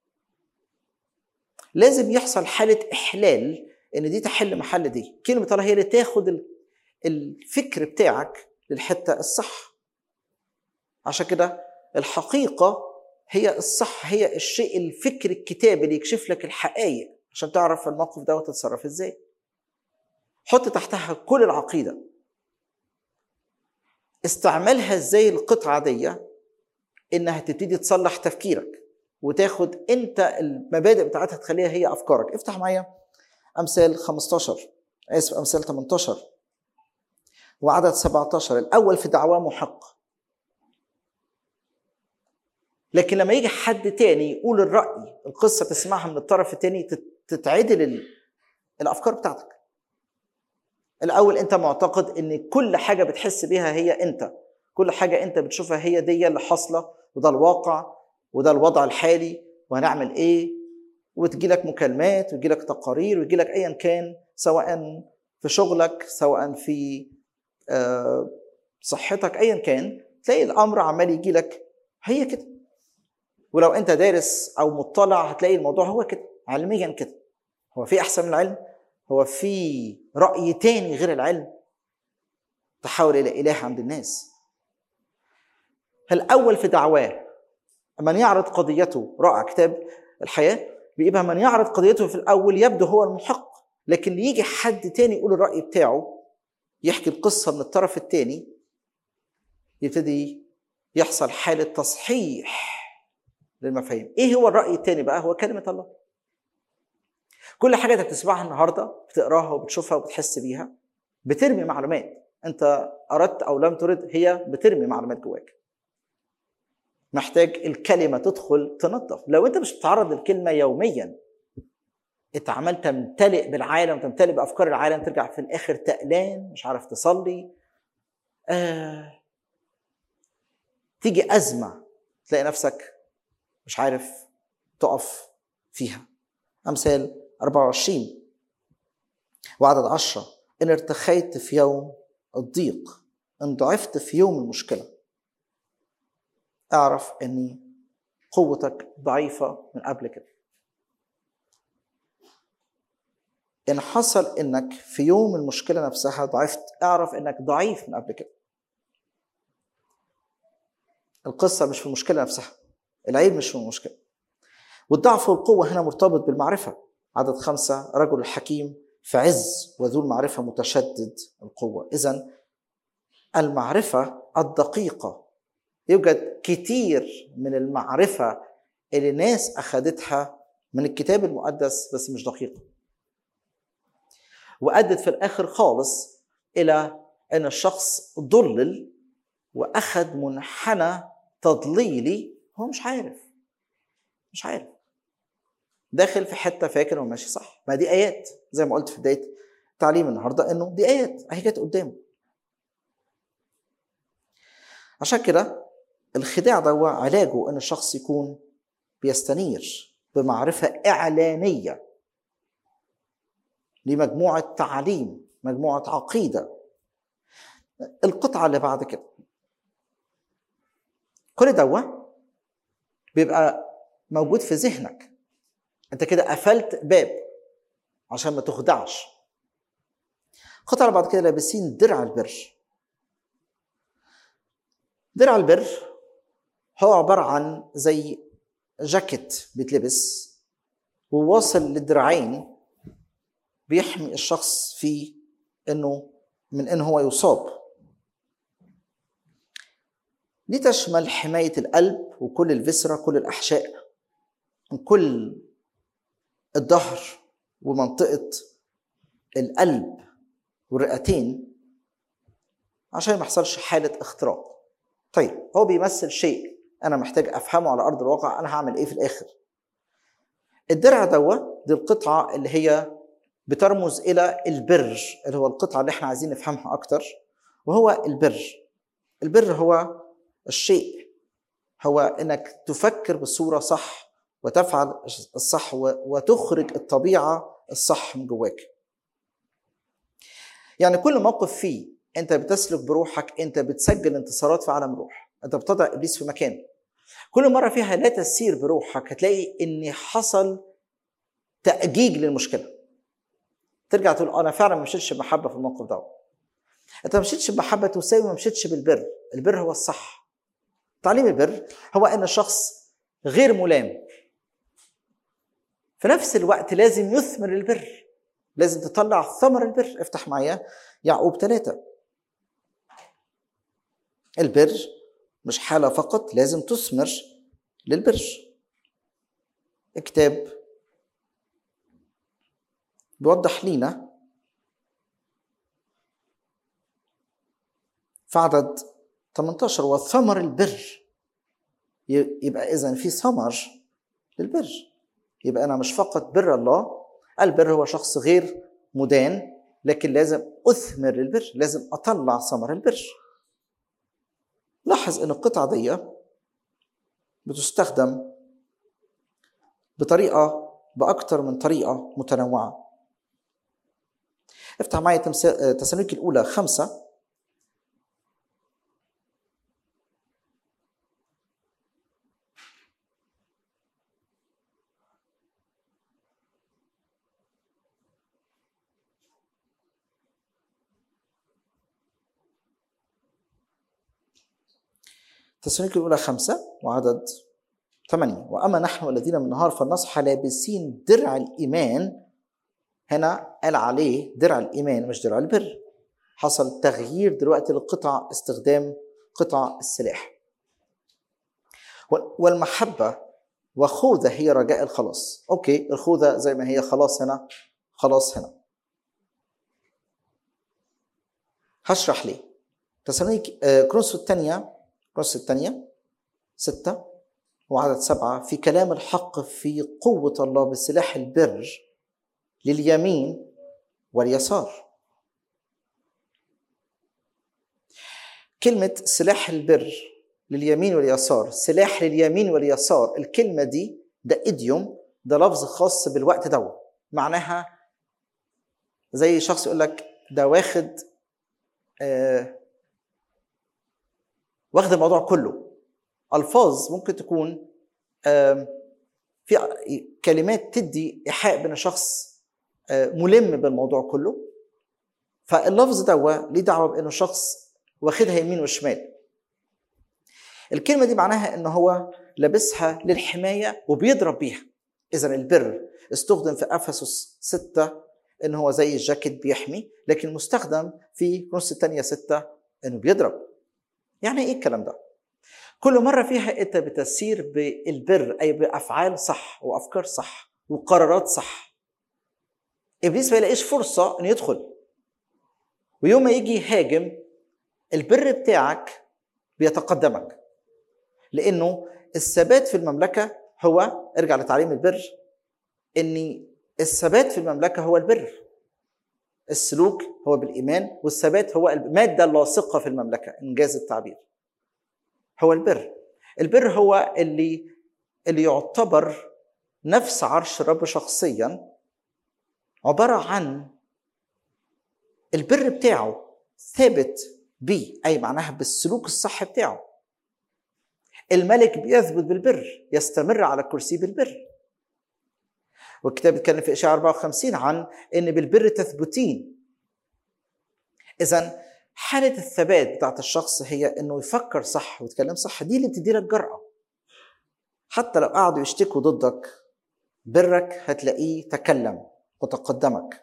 لازم يحصل حاله احلال ان دي تحل محل دي كلمه الله هي اللي تاخد الفكر بتاعك للحته الصح عشان كده الحقيقه هي الصح هي الشيء الفكر الكتابي اللي يكشف لك الحقائق عشان تعرف في الموقف ده وتتصرف ازاي حط تحتها كل العقيده استعملها ازاي القطعه دي انها تبتدي تصلح تفكيرك وتاخد انت المبادئ بتاعتها تخليها هي افكارك افتح معايا امثال 15 اسف امثال 18 وعدد 17 الاول في دعواه محق لكن لما يجي حد تاني يقول الراي القصه تسمعها من الطرف التاني تتعدل الافكار بتاعتك الاول انت معتقد ان كل حاجه بتحس بيها هي انت كل حاجه انت بتشوفها هي دي اللي حاصله وده الواقع وده الوضع الحالي وهنعمل ايه وتجي لك مكالمات ويجي لك تقارير ويجي لك ايا كان سواء في شغلك سواء في صحتك ايا كان تلاقي الامر عمال يجي لك هي كده ولو انت دارس او مطلع هتلاقي الموضوع هو كده علميا كده هو في احسن من العلم هو في راي تاني غير العلم تحول الى اله عند الناس الاول في دعواه من يعرض قضيته رائع كتاب الحياه بيبقى من يعرض قضيته في الاول يبدو هو المحق لكن يجي حد تاني يقول الراي بتاعه يحكي القصه من الطرف التاني يبتدي يحصل حاله تصحيح للمفاهيم ايه هو الراي التاني بقى هو كلمه الله كل حاجه انت بتسمعها النهارده بتقراها وبتشوفها وبتحس بيها بترمي معلومات انت اردت او لم ترد هي بترمي معلومات جواك محتاج الكلمه تدخل تنظف لو انت مش بتتعرض للكلمه يوميا انت عمال تمتلئ بالعالم تمتلئ بافكار العالم ترجع في الاخر تقلان مش عارف تصلي آه. تيجي ازمه تلاقي نفسك مش عارف تقف فيها امثال 24 وعدد 10 ان ارتخيت في يوم الضيق ان ضعفت في يوم المشكله اعرف اني قوتك ضعيفه من قبل كده ان حصل انك في يوم المشكله نفسها ضعفت اعرف انك ضعيف من قبل كده القصه مش في المشكله نفسها العيب مش في المشكله والضعف والقوه هنا مرتبط بالمعرفه عدد خمسة رجل الحكيم في عز وذو المعرفة متشدد القوة إذا المعرفة الدقيقة يوجد كتير من المعرفة اللي الناس أخذتها من الكتاب المقدس بس مش دقيقة وأدت في الآخر خالص إلى أن الشخص ضلل وأخذ منحنى تضليلي هو مش عارف مش عارف داخل في حته فاكر انه ماشي صح ما دي ايات زي ما قلت في بدايه تعليم النهارده انه دي ايات اهي كانت قدامه عشان كده الخداع ده علاجه ان الشخص يكون بيستنير بمعرفه اعلانيه لمجموعه تعليم مجموعه عقيده القطعه اللي بعد كده كل دوا بيبقى موجود في ذهنك انت كده قفلت باب عشان ما تخدعش قطع بعد كده لابسين درع البر درع البر هو عبارة عن زي جاكيت بيتلبس وواصل للدراعين بيحمي الشخص في انه من ان هو يصاب دي تشمل حماية القلب وكل الفسرة كل الأحشاء وكل الظهر ومنطقة القلب والرئتين عشان ما يحصلش حالة اختراق طيب هو بيمثل شيء أنا محتاج أفهمه على أرض الواقع أنا هعمل إيه في الآخر الدرع دوا دي القطعة اللي هي بترمز إلى البر اللي هو القطعة اللي احنا عايزين نفهمها أكتر وهو البر البر هو الشيء هو انك تفكر بصوره صح وتفعل الصح وتخرج الطبيعه الصح من جواك. يعني كل موقف فيه انت بتسلك بروحك انت بتسجل انتصارات في عالم روح، انت بتضع ابليس في مكان. كل مره فيها لا تسير بروحك هتلاقي ان حصل تأجيج للمشكله. ترجع تقول انا فعلا ما مشيتش بمحبه في الموقف ده. انت ما مشيتش بمحبه تساوي ما مشيتش بالبر، البر هو الصح. تعليم البر هو ان الشخص غير ملام في نفس الوقت لازم يثمر البر لازم تطلع ثمر البر افتح معايا يعقوب ثلاثة البر مش حالة فقط لازم تثمر للبر الكتاب بيوضح لينا في عدد 18 وثمر البر يبقى اذا في ثمر للبر يبقى انا مش فقط بر الله البر هو شخص غير مدان لكن لازم اثمر البر لازم اطلع ثمر البر لاحظ ان القطعه دي بتستخدم بطريقه باكثر من طريقه متنوعه افتح معايا تسالونيك الاولى خمسه تسالونيك الأولى خمسة وعدد ثمانية وأما نحن الذين من النهار فلنصحى لابسين درع الإيمان هنا قال عليه درع الإيمان مش درع البر حصل تغيير دلوقتي للقطع استخدام قطع السلاح والمحبة وخوذة هي رجاء الخلاص أوكي الخوذة زي ما هي خلاص هنا خلاص هنا هشرح ليه تسالونيك كرونسو الثانية كرونس الثانية ستة وعدد سبعة في كلام الحق في قوة الله بسلاح البر لليمين واليسار كلمة سلاح البر لليمين واليسار سلاح لليمين واليسار الكلمة دي ده إديوم ده لفظ خاص بالوقت ده معناها زي شخص يقول لك ده واخد آه واخد الموضوع كله الفاظ ممكن تكون في كلمات تدي ايحاء بان الشخص ملم بالموضوع كله فاللفظ ده ليه دعوه بانه شخص واخدها يمين وشمال الكلمه دي معناها ان هو لابسها للحمايه وبيضرب بيها اذا البر استخدم في افسس ستة ان هو زي الجاكيت بيحمي لكن مستخدم في كرونس الثانيه ستة انه بيضرب يعني ايه الكلام ده؟ كل مره فيها انت بتسير بالبر اي بافعال صح وافكار صح وقرارات صح. ابليس ما يلاقيش فرصه انه يدخل. ويوم ما يجي يهاجم البر بتاعك بيتقدمك. لانه الثبات في المملكه هو ارجع لتعليم البر ان الثبات في المملكه هو البر. السلوك هو بالايمان والثبات هو الماده اللاصقه في المملكه انجاز التعبير هو البر البر هو اللي اللي يعتبر نفس عرش الرب شخصيا عباره عن البر بتاعه ثابت بيه اي معناها بالسلوك الصح بتاعه الملك بيثبت بالبر يستمر على الكرسي بالبر والكتاب بيتكلم في اشعياء 54 عن ان بالبر تثبتين اذا حاله الثبات بتاعت الشخص هي انه يفكر صح ويتكلم صح دي اللي بتدي لك جرأه حتى لو قعدوا يشتكوا ضدك برك هتلاقيه تكلم وتقدمك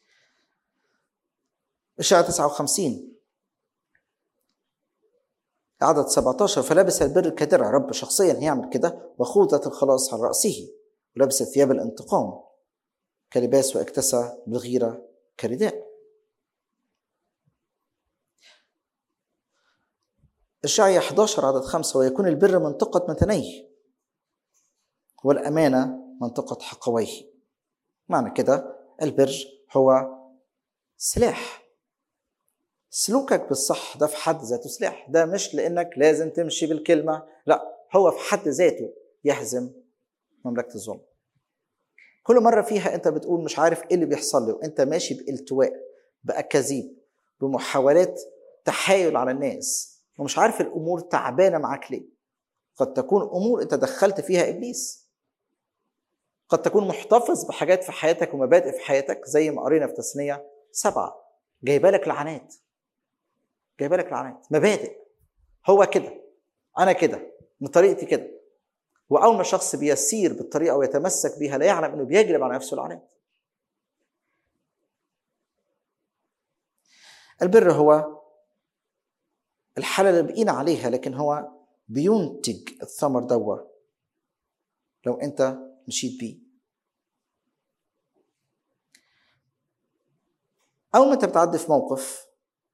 اشعياء 59 عدد 17 فلبس البر كدرع رب شخصيا هيعمل كده وخوذة الخلاص على رأسه ولبس ثياب الانتقام كلباس واكتسى بالغيرة كرداء إشعيا 11 عدد 5 ويكون البر منطقة متنيه والأمانة منطقة حقويه معنى كده البر هو سلاح سلوكك بالصح ده في حد ذاته سلاح ده مش لانك لازم تمشي بالكلمه لا هو في حد ذاته يهزم مملكه الظلم كل مره فيها انت بتقول مش عارف ايه اللي بيحصل لي وانت ماشي بالتواء باكاذيب بمحاولات تحايل على الناس ومش عارف الامور تعبانه معاك ليه قد تكون امور انت دخلت فيها ابليس قد تكون محتفظ بحاجات في حياتك ومبادئ في حياتك زي ما قرينا في تثنيه سبعه جايبه لك لعنات جايبه لك لعنات مبادئ هو كده انا كده من طريقتي كده واول ما الشخص بيسير بالطريقه ويتمسك بيها لا يعلم انه بيجلب على نفسه لعنات البر هو الحاله اللي بقينا عليها لكن هو بينتج الثمر دوا لو انت مشيت بيه اول ما انت بتعدي في موقف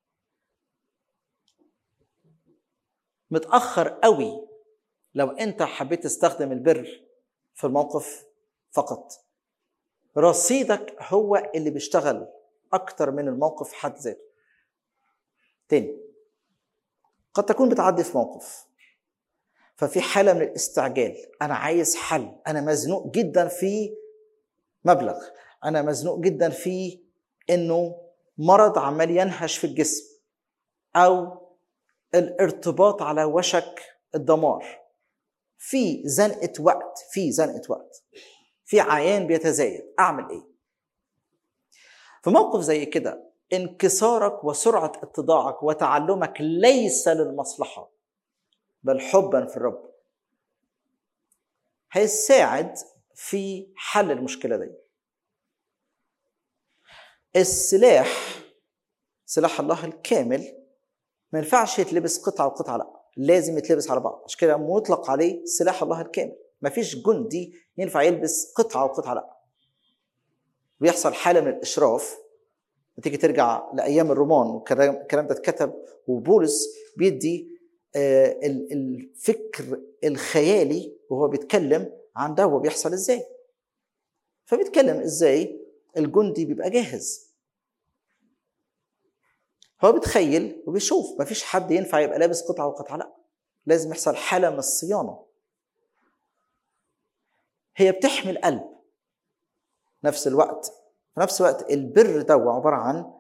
متاخر قوي لو انت حبيت تستخدم البر في الموقف فقط رصيدك هو اللي بيشتغل اكتر من الموقف في حد ذاته تاني قد تكون بتعدي في موقف ففي حالة من الاستعجال أنا عايز حل أنا مزنوق جدا في مبلغ أنا مزنوق جدا في إنه مرض عمال ينهش في الجسم أو الارتباط على وشك الدمار في زنقة وقت في زنقة وقت في عيان بيتزايد أعمل إيه؟ في موقف زي كده انكسارك وسرعة اتضاعك وتعلمك ليس للمصلحة بل حبا في الرب هيساعد في حل المشكلة دي السلاح سلاح الله الكامل ما ينفعش يتلبس قطعة وقطعة لا لازم يتلبس على بعض عشان كده مطلق عليه سلاح الله الكامل ما فيش جندي ينفع يلبس قطعة وقطعة لا بيحصل حالة من الإشراف تيجي ترجع لأيام الرومان والكلام ده اتكتب وبولس بيدي الفكر الخيالي وهو بيتكلم عن ده هو بيحصل ازاي فبيتكلم ازاي الجندي بيبقى جاهز هو بيتخيل وبيشوف مفيش حد ينفع يبقى لابس قطعه وقطعه لا لازم يحصل حاله من الصيانه هي بتحمي القلب نفس الوقت في نفس الوقت البر ده عباره عن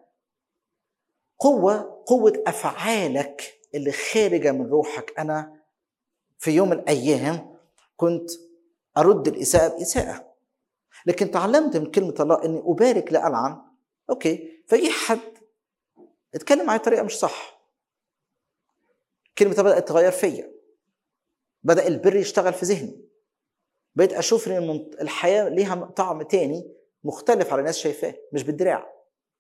قوه قوه افعالك اللي خارجه من روحك انا في يوم من الايام كنت ارد الاساءه باساءه لكن تعلمت من كلمه الله اني ابارك لا العن اوكي فجي حد اتكلم معايا بطريقه مش صح كلمه بدات تغير فيا بدا البر يشتغل في ذهني بقيت اشوف ان الحياه ليها طعم تاني مختلف على الناس شايفاه مش بالدراع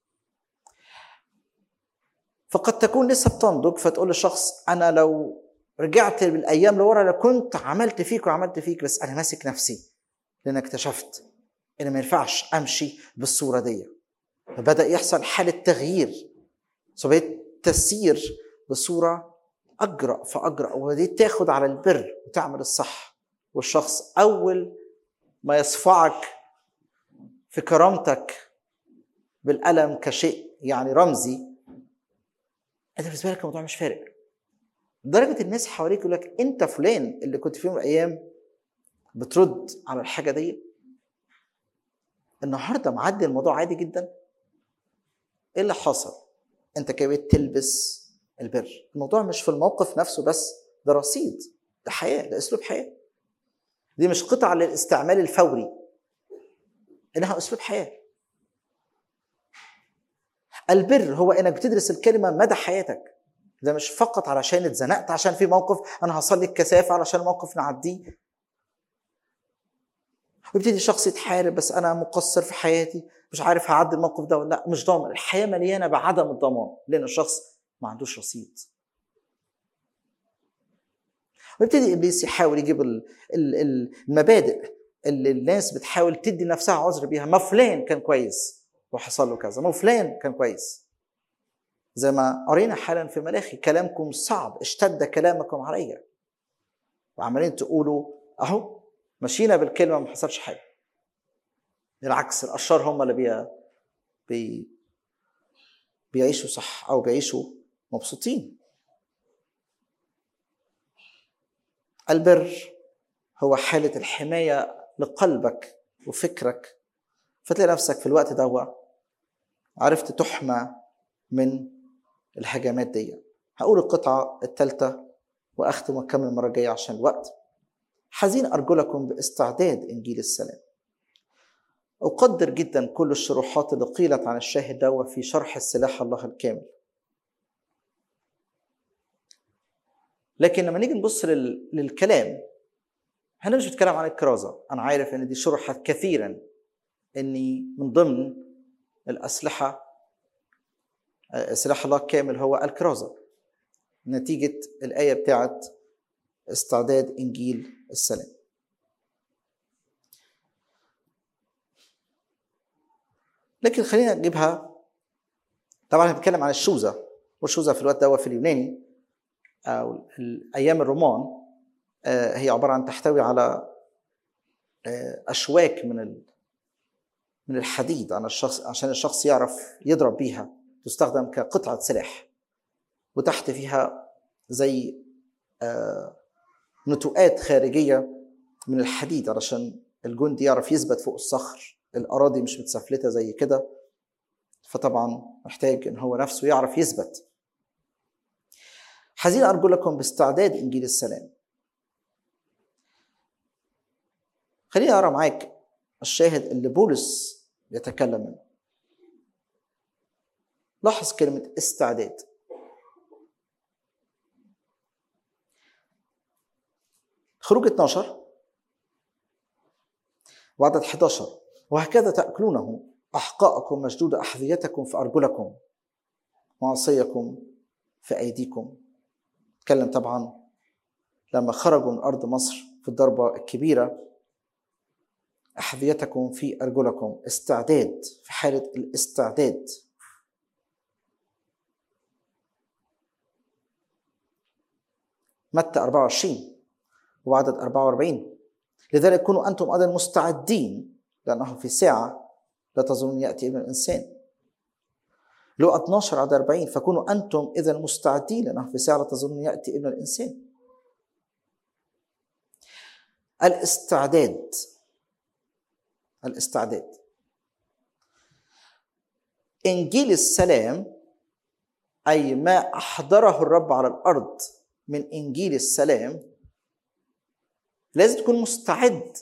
فقد تكون لسه بتنضج فتقول للشخص انا لو رجعت بالايام لورا لكنت عملت فيك وعملت فيك بس انا ماسك نفسي لان اكتشفت ان ما ينفعش امشي بالصوره دي فبدا يحصل حاله تغيير فبقيت تسير بصوره اجرأ فاجرأ وبديت تاخد على البر وتعمل الصح والشخص اول ما يصفعك في كرامتك بالألم كشيء يعني رمزي انت بالنسبه لك الموضوع مش فارق لدرجه الناس حواليك يقول لك انت فلان اللي كنت في يوم من الايام بترد على الحاجه دي النهارده معدي الموضوع عادي جدا ايه اللي حصل انت كده تلبس البر الموضوع مش في الموقف نفسه بس ده رصيد ده حياه ده اسلوب حياه دي مش قطعه للاستعمال الفوري انها اسلوب حياه البر هو انك بتدرس الكلمه مدى حياتك ده مش فقط علشان اتزنقت عشان في موقف انا هصلي الكثافه علشان الموقف نعديه ويبتدي الشخص يتحارب بس انا مقصر في حياتي مش عارف هعدي الموقف ده ولا لا مش ضامن الحياه مليانه بعدم الضمان لان الشخص ما عندوش رصيد ويبتدي ابليس يحاول يجيب ال- ال- ال- المبادئ اللي الناس بتحاول تدي نفسها عذر بيها ما فلان كان كويس وحصل له كذا ما فلان كان كويس زي ما قرينا حالا في ملاخي كلامكم صعب اشتد كلامكم عليا وعمالين تقولوا اهو مشينا بالكلمه ما حصلش حاجه بالعكس الاشرار هم اللي بي... بي... بيعيشوا صح او بيعيشوا مبسوطين البر هو حالة الحماية لقلبك وفكرك فتلاقي نفسك في الوقت ده عرفت تحمى من الهجمات دي هقول القطعة الثالثة وأختم وأكمل المرة الجاية عشان الوقت حزين أرجلكم باستعداد إنجيل السلام أقدر جدا كل الشروحات اللي قيلت عن الشاهد ده في شرح السلاح الله الكامل لكن لما نيجي نبص لل... للكلام هنا مش بتكلم عن الكرازة أنا عارف إن دي شرحت كثيرا إني من ضمن الأسلحة آه، سلاح الله الكامل هو الكرازة نتيجة الآية بتاعت استعداد إنجيل السلام لكن خلينا نجيبها طبعا احنا بنتكلم عن الشوذة والشوذة في الوقت ده في اليوناني أو أيام الرومان آه، هي عبارة عن تحتوي على آه، أشواك من ال- من الحديد عن الشخص عشان الشخص يعرف يضرب بيها تستخدم كقطعة سلاح وتحت فيها زي آه، نتوءات خارجية من الحديد علشان الجندي يعرف يثبت فوق الصخر الأراضي مش متسفلتة زي كده فطبعا محتاج إن هو نفسه يعرف يثبت حزين أرجلكم باستعداد إنجيل السلام خليني أقرأ معاك الشاهد اللي بولس يتكلم منه لاحظ كلمة استعداد خروج 12 وعدد 11 وهكذا تأكلونه أحقاءكم مشدودة أحذيتكم في أرجلكم وعصيكم في أيديكم تكلم طبعا لما خرجوا من أرض مصر في الضربة الكبيرة أحذيتكم في أرجلكم استعداد في حالة الاستعداد متى 24 وعدد 44 لذلك كونوا أنتم أيضا مستعدين لأنه في ساعة لا تظنون يأتي ابن الإنسان لو 12 عدد 40 فكونوا أنتم إذا مستعدين لأنه في ساعة لا تظنون يأتي ابن الإنسان الاستعداد الاستعداد انجيل السلام اي ما احضره الرب على الارض من انجيل السلام لازم تكون مستعد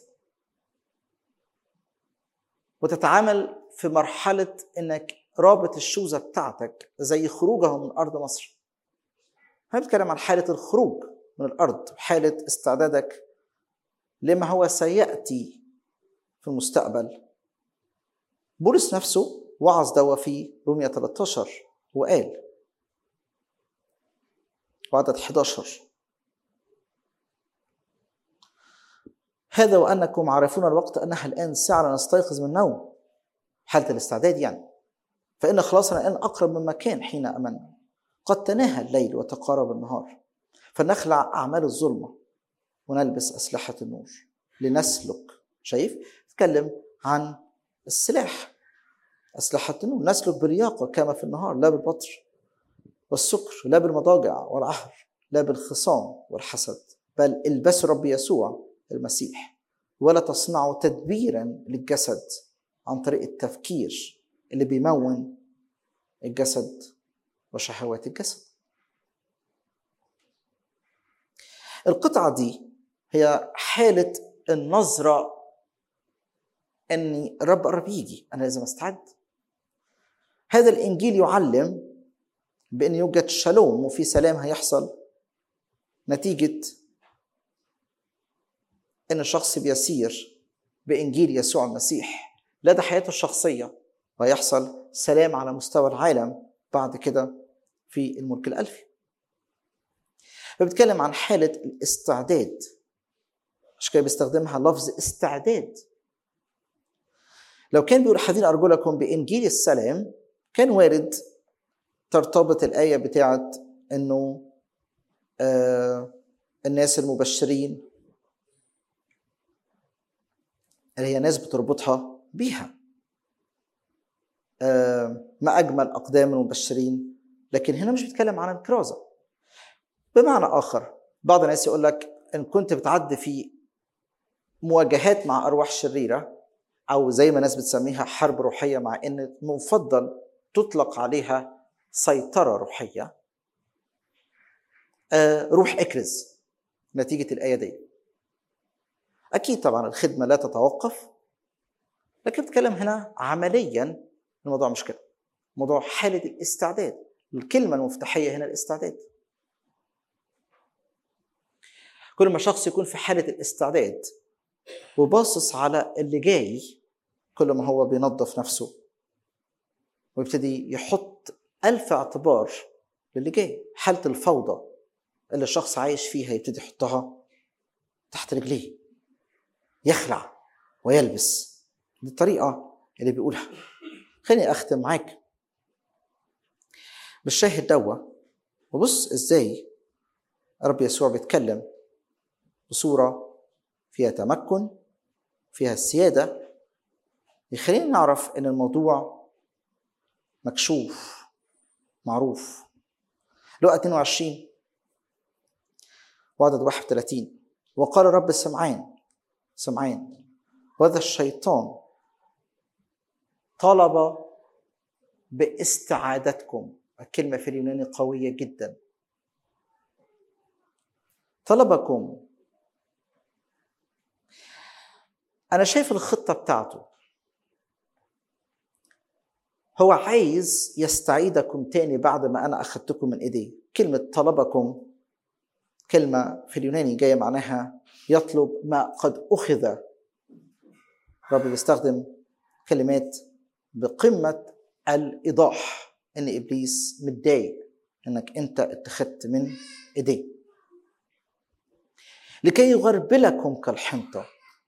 وتتعامل في مرحله انك رابط الشوزه بتاعتك زي خروجهم من ارض مصر احنا بنتكلم عن حاله الخروج من الارض حاله استعدادك لما هو سياتي في المستقبل بولس نفسه وعظ دوا في رومية 13 وقال وعدد 11 هذا وأنكم عارفون الوقت أنها الآن ساعة نستيقظ من النوم حالة الاستعداد يعني فإن خلاصنا الآن أقرب مما كان حين أمنا قد تناهى الليل وتقارب النهار فنخلع أعمال الظلمة ونلبس أسلحة النور لنسلك شايف تكلم عن السلاح أسلحة النور نسلك بلياقة كما في النهار لا بالبطر والسكر لا بالمضاجع والعهر لا بالخصام والحسد بل البسوا رب يسوع المسيح ولا تصنعوا تدبيرا للجسد عن طريق التفكير اللي بيمون الجسد وشهوات الجسد القطعة دي هي حالة النظرة أن الرب قرب يجي أنا لازم أستعد هذا الإنجيل يعلم بأن يوجد شالوم وفي سلام هيحصل نتيجة أن الشخص بيسير بإنجيل يسوع المسيح لدى حياته الشخصية ويحصل سلام على مستوى العالم بعد كده في الملك الألفي فبيتكلم عن حالة الاستعداد عشان كده بيستخدمها لفظ استعداد لو كان بيقول حاذين أرجلكم بإنجيل السلام كان وارد ترتبط الآية بتاعت إنه آه الناس المبشرين اللي هي ناس بتربطها بيها آه ما أجمل أقدام المبشرين لكن هنا مش بيتكلم عن الكرازة بمعنى آخر بعض الناس يقول لك إن كنت بتعدي في مواجهات مع أرواح شريرة أو زي ما ناس بتسميها حرب روحية مع إن مفضل تطلق عليها سيطرة روحية آه روح اكرز نتيجة الآية دي أكيد طبعا الخدمة لا تتوقف لكن بتكلم هنا عمليا الموضوع مش كده موضوع حالة الاستعداد الكلمة المفتاحية هنا الاستعداد كل ما شخص يكون في حالة الاستعداد وباصص على اللي جاي كل ما هو بينظف نفسه ويبتدي يحط ألف اعتبار للي جاي حالة الفوضى اللي الشخص عايش فيها يبتدي يحطها تحت رجليه يخلع ويلبس دي الطريقة اللي بيقولها خليني أختم معاك بالشاهد دوا وبص إزاي رب يسوع بيتكلم بصورة فيها تمكن فيها السيادة يخلينا نعرف إن الموضوع مكشوف معروف لقى 22 وعدد 31 وقال رب سمعان سمعان وهذا الشيطان طلب باستعادتكم الكلمة في اليوناني قوية جدا طلبكم أنا شايف الخطة بتاعته هو عايز يستعيدكم تاني بعد ما أنا أخذتكم من إيديه كلمة طلبكم كلمة في اليوناني جاية معناها يطلب ما قد أخذ رب بيستخدم كلمات بقمة الإيضاح إن إبليس متضايق إنك أنت اتخذت من إيديه لكي يغربلكم كالحنطة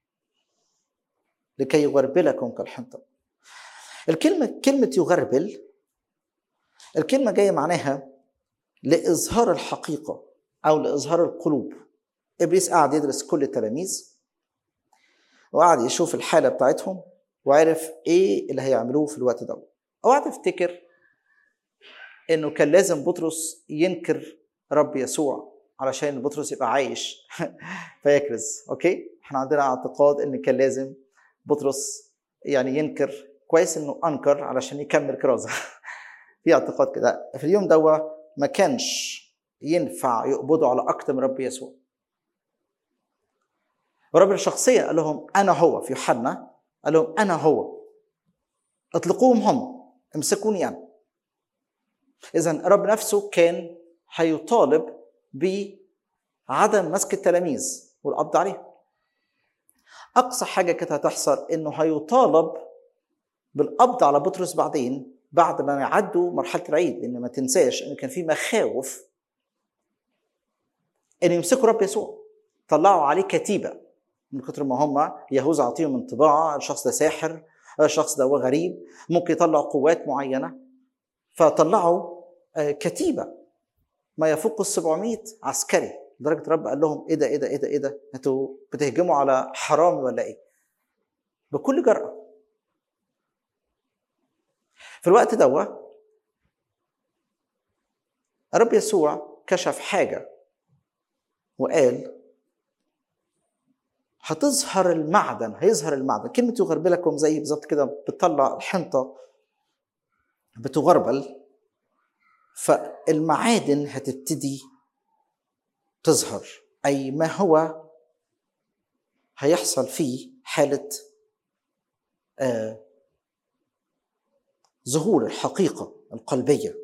لكي يغربلكم كالحنطة الكلمة كلمة يغربل الكلمة جاية معناها لإظهار الحقيقة أو لإظهار القلوب إبليس قعد يدرس كل التلاميذ وقعد يشوف الحالة بتاعتهم وعرف إيه اللي هيعملوه في الوقت ده اوعى تفتكر إنه كان لازم بطرس ينكر رب يسوع علشان بطرس يبقى عايش فيكرز أوكي إحنا عندنا اعتقاد إن كان لازم بطرس يعني ينكر كويس إنه أنكر علشان يكمل كرازة في اعتقاد كده في اليوم دوا ما كانش ينفع يقبضوا على اكتر من رب يسوع ورب شخصيا قال لهم انا هو في يوحنا قال لهم انا هو اطلقوهم هم امسكوني انا اذا رب نفسه كان هيطالب بعدم مسك التلاميذ والقبض عليهم اقصى حاجه كانت هتحصل انه هيطالب بالقبض على بطرس بعدين بعد ما يعدوا مرحله العيد لان ما تنساش ان كان في مخاوف ان يمسكوا رب يسوع طلعوا عليه كتيبه من كتر ما هم يهوذا عطيهم انطباع الشخص ده ساحر الشخص ده هو غريب ممكن يطلعوا قوات معينه فطلعوا كتيبه ما يفوق ال 700 عسكري لدرجه رب قال لهم ايه ده ايه ده ايه ده ايه ده انتوا بتهجموا على حرامي ولا ايه؟ بكل جرأه في الوقت دوا رب يسوع كشف حاجه وقال هتظهر المعدن هيظهر المعدن كلمة يغربلكم زي بالظبط كده بتطلع الحنطة بتغربل فالمعادن هتبتدي تظهر أي ما هو هيحصل فيه حالة آه ظهور الحقيقة القلبية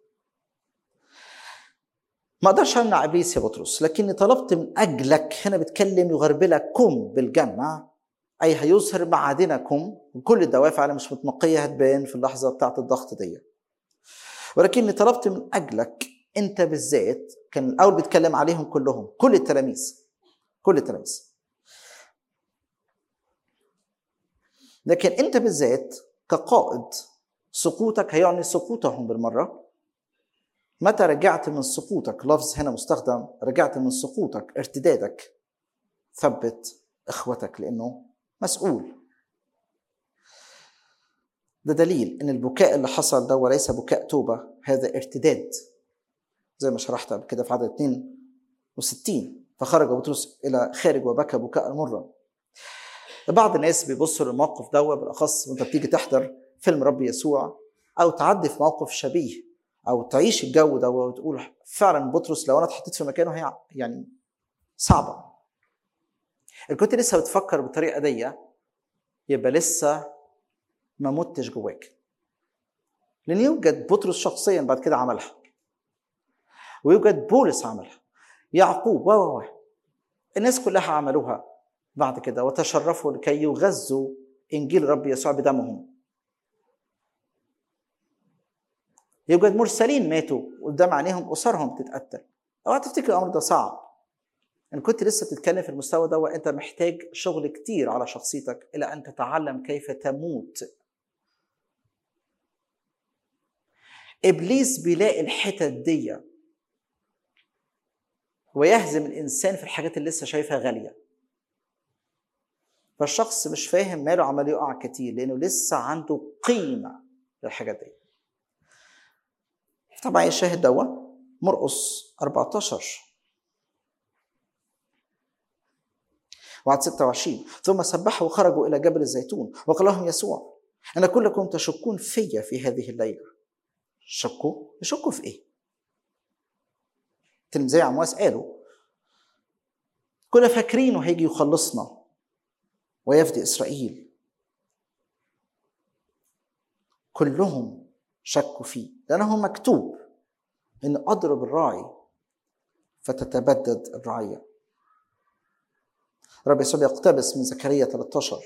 ما اقدرش امنع ابليس يا بطرس لكني طلبت من اجلك هنا بتكلم يغربلكم بالجمع اي هيظهر معادنكم وكل الدوافع اللي مش متنقيه هتبان في اللحظه بتاعه الضغط دي ولكني طلبت من اجلك انت بالذات كان الاول بيتكلم عليهم كلهم كل التلاميذ كل التلاميذ لكن انت بالذات كقائد سقوطك هيعني سقوطهم بالمره متى رجعت من سقوطك لفظ هنا مستخدم رجعت من سقوطك ارتدادك ثبت اخوتك لانه مسؤول ده دليل ان البكاء اللي حصل ده وليس بكاء توبه هذا ارتداد زي ما شرحت قبل كده في عدد 62 فخرج بطرس الى خارج وبكى بكاء مرا بعض الناس بيبصوا للموقف ده بالاخص وانت بتيجي تحضر فيلم رب يسوع او تعدي في موقف شبيه او تعيش الجو ده وتقول فعلا بطرس لو انا اتحطيت في مكانه هي يعني صعبه اللي كنت لسه بتفكر بالطريقه دي يبقى لسه ما متش جواك لان يوجد بطرس شخصيا بعد كده عملها ويوجد بولس عملها يعقوب و و الناس كلها عملوها بعد كده وتشرفوا لكي يغذوا انجيل رب يسوع بدمهم يوجد مرسلين ماتوا قدام عينيهم اسرهم بتتقتل اوعى تفتكر الامر ده صعب ان كنت لسه بتتكلم في المستوى ده وانت محتاج شغل كتير على شخصيتك الى ان تتعلم كيف تموت ابليس بيلاقي الحتت دي ويهزم الانسان في الحاجات اللي لسه شايفها غاليه فالشخص مش فاهم ماله عمال يقع كتير لانه لسه عنده قيمه للحاجات دي طبعا الشاهد دوا مرقص 14 وعد 26 ثم سبحوا وخرجوا الى جبل الزيتون وقال لهم يسوع ان كلكم تشكون في في هذه الليله شكوا يشكوا في ايه تلميذي عمواس قالوا كنا فاكرينه هيجي يخلصنا ويفدي اسرائيل كلهم شكوا فيه لانه مكتوب ان اضرب الراعي فتتبدد الرعيه رب يسوع يقتبس من زكريا 13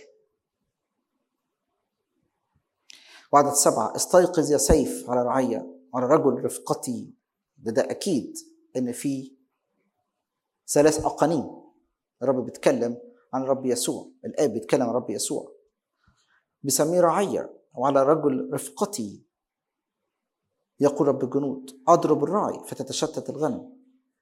وعدد سبعة استيقظ يا سيف على رعية على رجل رفقتي ده, ده أكيد إن في ثلاث أقانيم الرب بيتكلم عن رب يسوع الآب بيتكلم عن رب يسوع بيسميه رعية وعلى رجل رفقتي يقول رب الجنود أضرب الراعي فتتشتت الغنم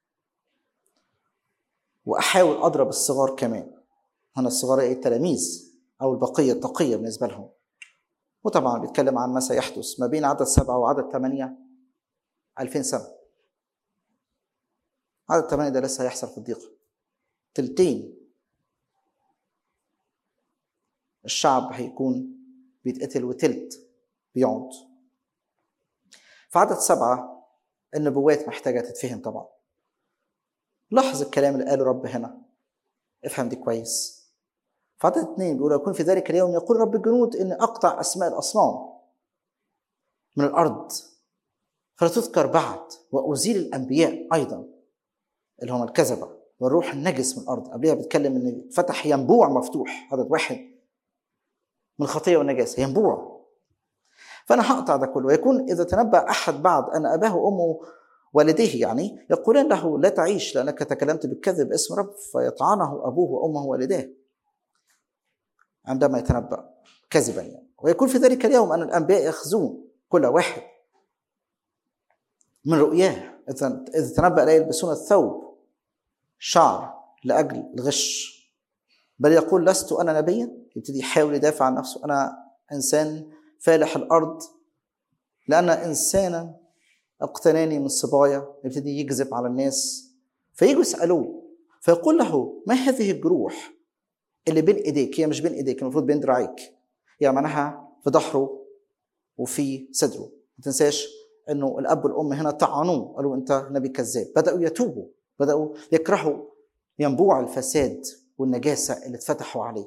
وأحاول أضرب الصغار كمان هنا الصغار إيه التلاميذ أو البقية التقية بالنسبة لهم وطبعا بيتكلم عن ما سيحدث ما بين عدد سبعة وعدد ثمانية ألفين سنة عدد ثمانية ده لسه هيحصل في الضيقة تلتين الشعب هيكون بيتقتل وتلت بيقعد في عدد سبعة النبوات محتاجة تتفهم طبعا لاحظ الكلام اللي قاله رب هنا افهم دي كويس في عدد اثنين بيقول يكون في ذلك اليوم يقول رب الجنود ان اقطع اسماء الاصنام من الارض فلا تذكر بعد وازيل الانبياء ايضا اللي هم الكذبه والروح النجس من الارض قبلها بيتكلم ان فتح ينبوع مفتوح عدد واحد من الخطيه والنجاسه ينبوع فانا هقطع ده كله ويكون اذا تنبأ احد بعد ان اباه وامه والديه يعني يقولان له لا تعيش لانك تكلمت بالكذب اسم رب فيطعنه ابوه وامه ووالداه عندما يتنبأ كذبا يعني ويكون في ذلك اليوم ان الانبياء يخزون كل واحد من رؤياه اذا اذا تنبأ لا يلبسون الثوب شعر لاجل الغش بل يقول لست انا نبيا يبتدي يحاول يدافع عن نفسه انا انسان فالح الارض لان انسانا اقتناني من صبايا يبتدي يكذب على الناس فيجوا يسالوه فيقول له ما هذه الجروح اللي بين ايديك هي مش بين ايديك المفروض بين دراعيك يعني معناها في ظهره وفي صدره ما تنساش انه الاب والام هنا طعنوه قالوا انت نبي كذاب بداوا يتوبوا بداوا يكرهوا ينبوع الفساد والنجاسه اللي اتفتحوا عليه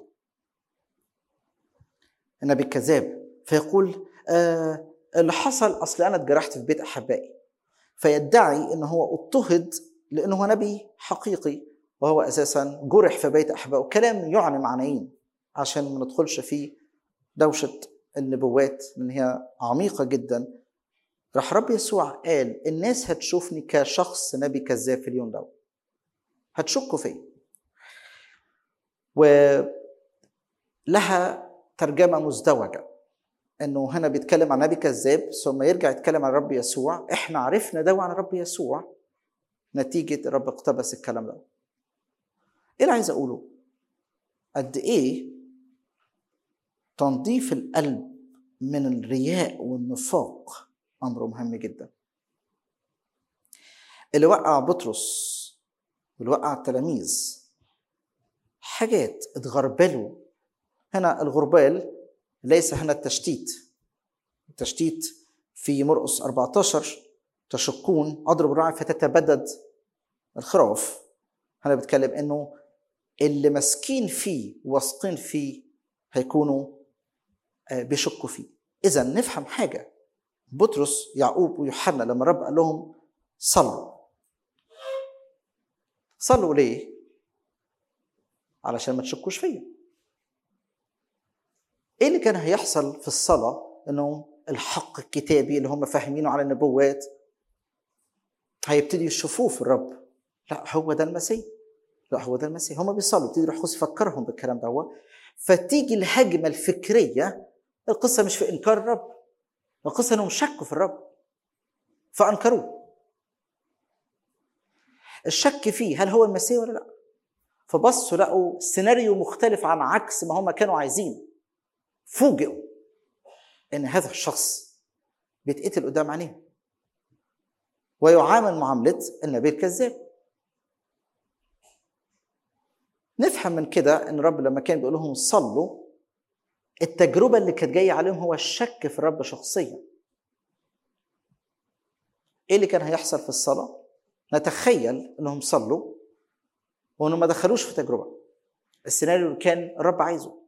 النبي الكذاب فيقول آه اللي حصل اصل انا اتجرحت في بيت احبائي فيدعي ان هو اضطهد لانه هو نبي حقيقي وهو اساسا جرح في بيت احبائه كلام يعني معنيين عشان ما ندخلش في دوشه النبوات لان هي عميقه جدا راح رب يسوع قال الناس هتشوفني كشخص نبي كذاب في اليوم ده هتشكوا فيا ولها ترجمة مزدوجة انه هنا بيتكلم عن نبي كذاب ثم يرجع يتكلم عن الرب يسوع احنا عرفنا ده عن الرب يسوع نتيجة الرب اقتبس الكلام ده ايه اللي عايز اقوله قد ايه تنظيف القلب من الرياء والنفاق امر مهم جدا اللي وقع بطرس واللي وقع التلاميذ حاجات اتغربلوا هنا الغربال ليس هنا التشتيت التشتيت في مرقس 14 تشكون اضرب الراعي فتتبدد الخراف هنا بيتكلم انه اللي ماسكين فيه واثقين فيه هيكونوا آه، بيشكوا فيه اذا نفهم حاجه بطرس يعقوب ويوحنا لما الرب قال لهم صلوا صلوا ليه علشان ما تشكوش فيا ايه اللي كان هيحصل في الصلاه انه الحق الكتابي اللي هم فاهمينه على النبوات هيبتدوا يشوفوه في الرب لا هو ده المسيح لا هو ده المسيح هم بيصلوا يبتدي روح القدس يفكرهم بالكلام ده فتيجي الهجمه الفكريه القصه مش في انكار الرب القصه انهم شكوا في الرب فانكروه الشك فيه هل هو المسيح ولا لا فبصوا لقوا سيناريو مختلف عن عكس ما هم كانوا عايزين فوجئوا ان هذا الشخص بيتقتل قدام عينيهم ويعامل معامله النبي الكذاب نفهم من كده ان الرب لما كان بيقول لهم صلوا التجربه اللي كانت جايه عليهم هو الشك في الرب شخصيا ايه اللي كان هيحصل في الصلاه نتخيل انهم صلوا وانهم ما دخلوش في تجربه السيناريو اللي كان الرب عايزه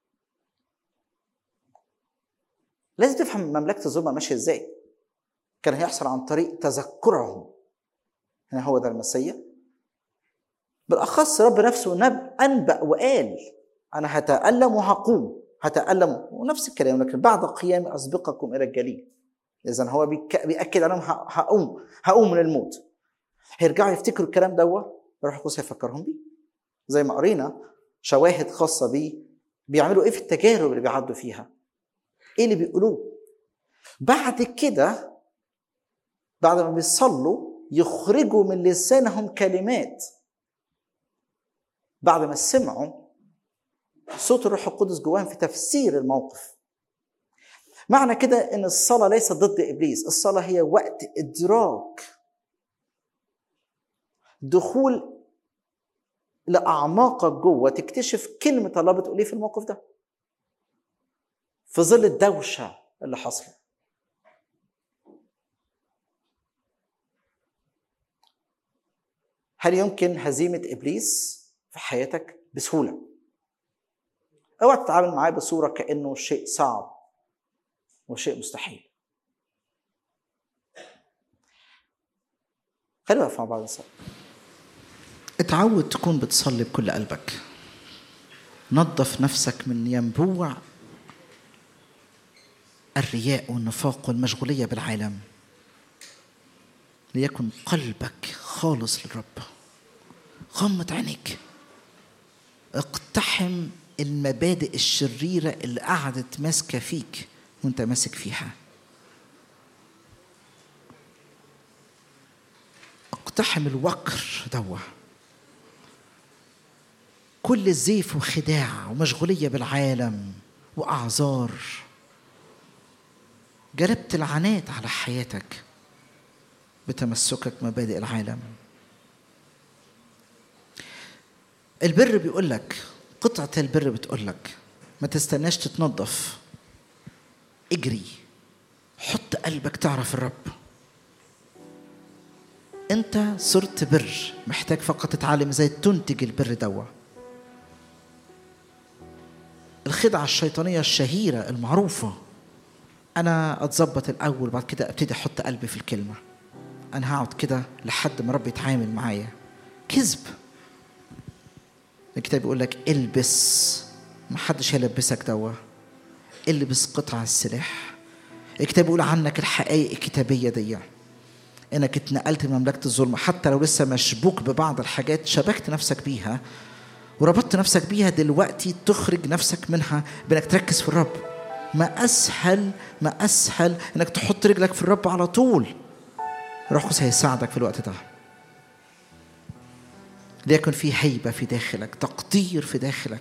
لازم تفهم مملكه الظلمه ماشيه ازاي كان هيحصل عن طريق تذكرهم هنا هو ده المسيح بالاخص رب نفسه نب انبأ وقال انا هتألم وهقوم هتألم ونفس الكلام لكن بعد قيامي اسبقكم الى الجليل اذا هو بيك- بياكد عليهم ه- هقوم هقوم من الموت هيرجعوا يفتكروا الكلام دوت الروح القدس هيفكرهم بيه زي ما قرينا شواهد خاصه بيه بيعملوا ايه في التجارب اللي بيعدوا فيها ايه اللي بيقولوه بعد كده بعد ما بيصلوا يخرجوا من لسانهم كلمات بعد ما سمعوا صوت الروح القدس جواهم في تفسير الموقف معنى كده ان الصلاه ليست ضد ابليس الصلاه هي وقت ادراك دخول لاعماقك جوه تكتشف كلمه الله بتقول ايه في الموقف ده في ظل الدوشه اللي حصلت هل يمكن هزيمه ابليس في حياتك بسهوله اوعى تتعامل معاه بصوره كانه شيء صعب وشيء مستحيل خلينا نقف مع بعض نصلي اتعود تكون بتصلي بكل قلبك نظف نفسك من ينبوع الرياء والنفاق والمشغوليه بالعالم ليكن قلبك خالص للرب غمض عينيك اقتحم المبادئ الشريرة اللي قعدت ماسكة فيك وانت ماسك فيها اقتحم الوقر دوا كل زيف وخداع ومشغولية بالعالم وأعذار جلبت العنات على حياتك بتمسكك مبادئ العالم البر بيقول لك قطعة البر بتقول لك ما تستناش تتنظف اجري حط قلبك تعرف الرب انت صرت بر محتاج فقط تتعلم ازاي تنتج البر دوا الخدعة الشيطانية الشهيرة المعروفة أنا أتظبط الأول بعد كده أبتدي أحط قلبي في الكلمة أنا هقعد كده لحد ما رب يتعامل معايا كذب الكتاب بيقول لك البس ما حدش هيلبسك دوا البس قطع السلاح الكتاب يقول عنك الحقائق الكتابيه دي انك اتنقلت من مملكه الظلم حتى لو لسه مشبوك ببعض الحاجات شبكت نفسك بيها وربطت نفسك بيها دلوقتي تخرج نفسك منها بانك تركز في الرب ما اسهل ما اسهل انك تحط رجلك في الرب على طول روح القدس هيساعدك في الوقت ده ليكن في هيبة في داخلك تقدير في داخلك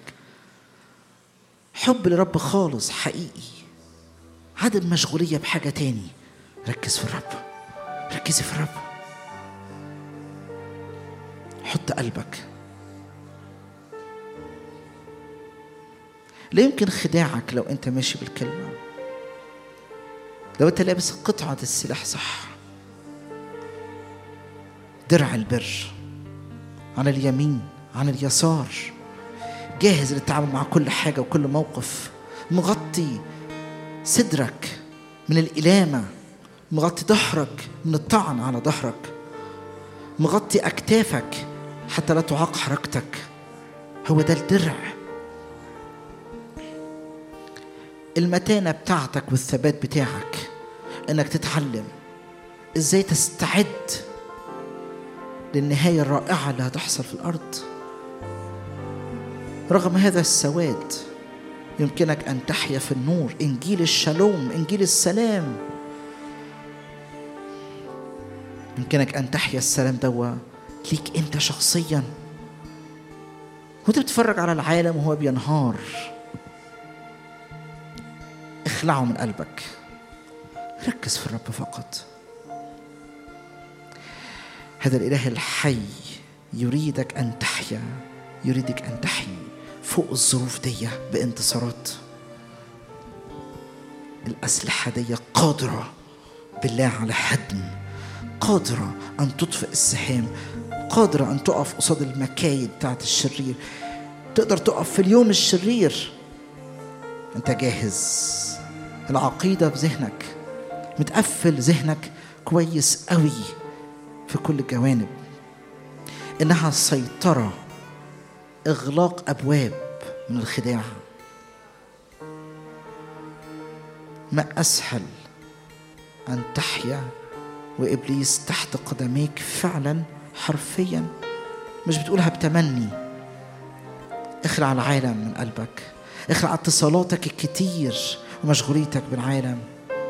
حب لرب خالص حقيقي عدم مشغولية بحاجة تاني ركز في الرب ركزي في الرب حط قلبك لا يمكن خداعك لو انت ماشي بالكلمة لو انت لابس قطعة السلاح صح درع البر عن اليمين عن اليسار جاهز للتعامل مع كل حاجة وكل موقف مغطي صدرك من الإلامة مغطي ظهرك من الطعن على ظهرك مغطي أكتافك حتى لا تعاق حركتك هو ده الدرع المتانة بتاعتك والثبات بتاعك انك تتعلم ازاي تستعد للنهاية الرائعة اللي هتحصل في الأرض رغم هذا السواد يمكنك أن تحيا في النور إنجيل الشالوم إنجيل السلام يمكنك أن تحيا السلام دوا ليك أنت شخصيا وأنت بتتفرج على العالم وهو بينهار اخلعه من قلبك ركز في الرب فقط هذا الإله الحي يريدك أن تحيا يريدك أن تحيي فوق الظروف دي بانتصارات الأسلحة دي قادرة بالله على هدم قادرة أن تطفئ السهام قادرة أن تقف قصاد المكايد بتاعت الشرير تقدر تقف في اليوم الشرير أنت جاهز العقيدة في ذهنك متقفل ذهنك كويس قوي في كل الجوانب إنها سيطرة إغلاق أبواب من الخداع ما أسهل أن تحيا وإبليس تحت قدميك فعلا حرفيا مش بتقولها بتمني اخلع العالم من قلبك اخلع اتصالاتك الكتير ومشغوليتك بالعالم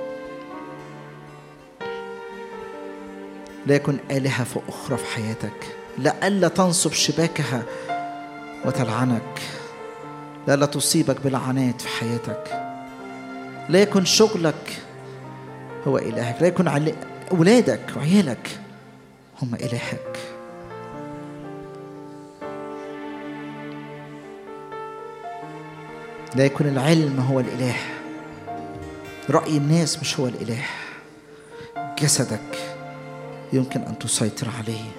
لا يكن آلهة فوق أخرى في حياتك لئلا تنصب شباكها وتلعنك لئلا تصيبك بلعنات في حياتك لا يكن شغلك هو إلهك لا يكن عل... أولادك وعيالك هم إلهك لا يكن العلم هو الإله رأي الناس مش هو الإله جسدك يمكن أن تسيطر عليه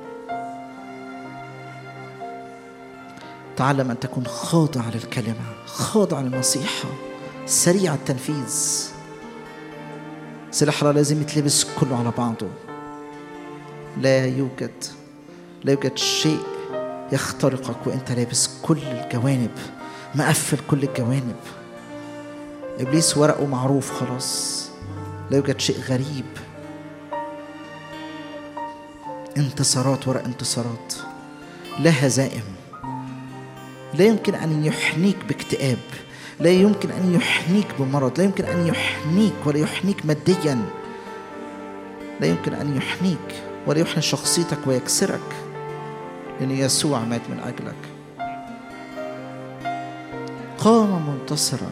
تعلم أن تكون خاضع للكلمة خاضع للنصيحة سريع التنفيذ سلاح الله لازم يتلبس كله على بعضه لا يوجد لا يوجد شيء يخترقك وانت لابس كل الجوانب مقفل كل الجوانب ابليس ورقه معروف خلاص لا يوجد شيء غريب انتصارات وراء انتصارات لا هزائم لا يمكن ان يحنيك باكتئاب لا يمكن ان يحنيك بمرض لا يمكن ان يحنيك ولا يحنيك ماديا لا يمكن ان يحنيك ولا يحني شخصيتك ويكسرك لان يسوع مات من اجلك قام منتصرا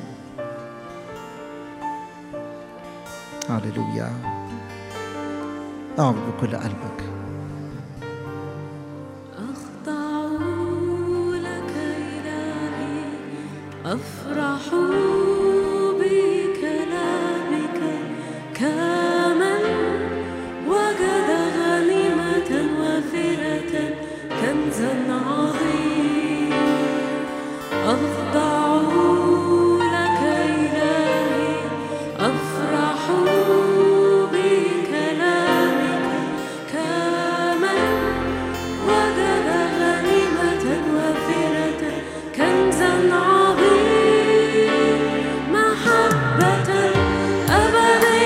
هللويا اعبد بكل قلبك أخضع لك إلهي أفرح بكلامك كمن وجد غنيمة وافرة كنزا عظيم أخضع لك إلهي أفرح بكلامك كمن وجد غنيمة وافرة كنزا عظيم محبة أبدية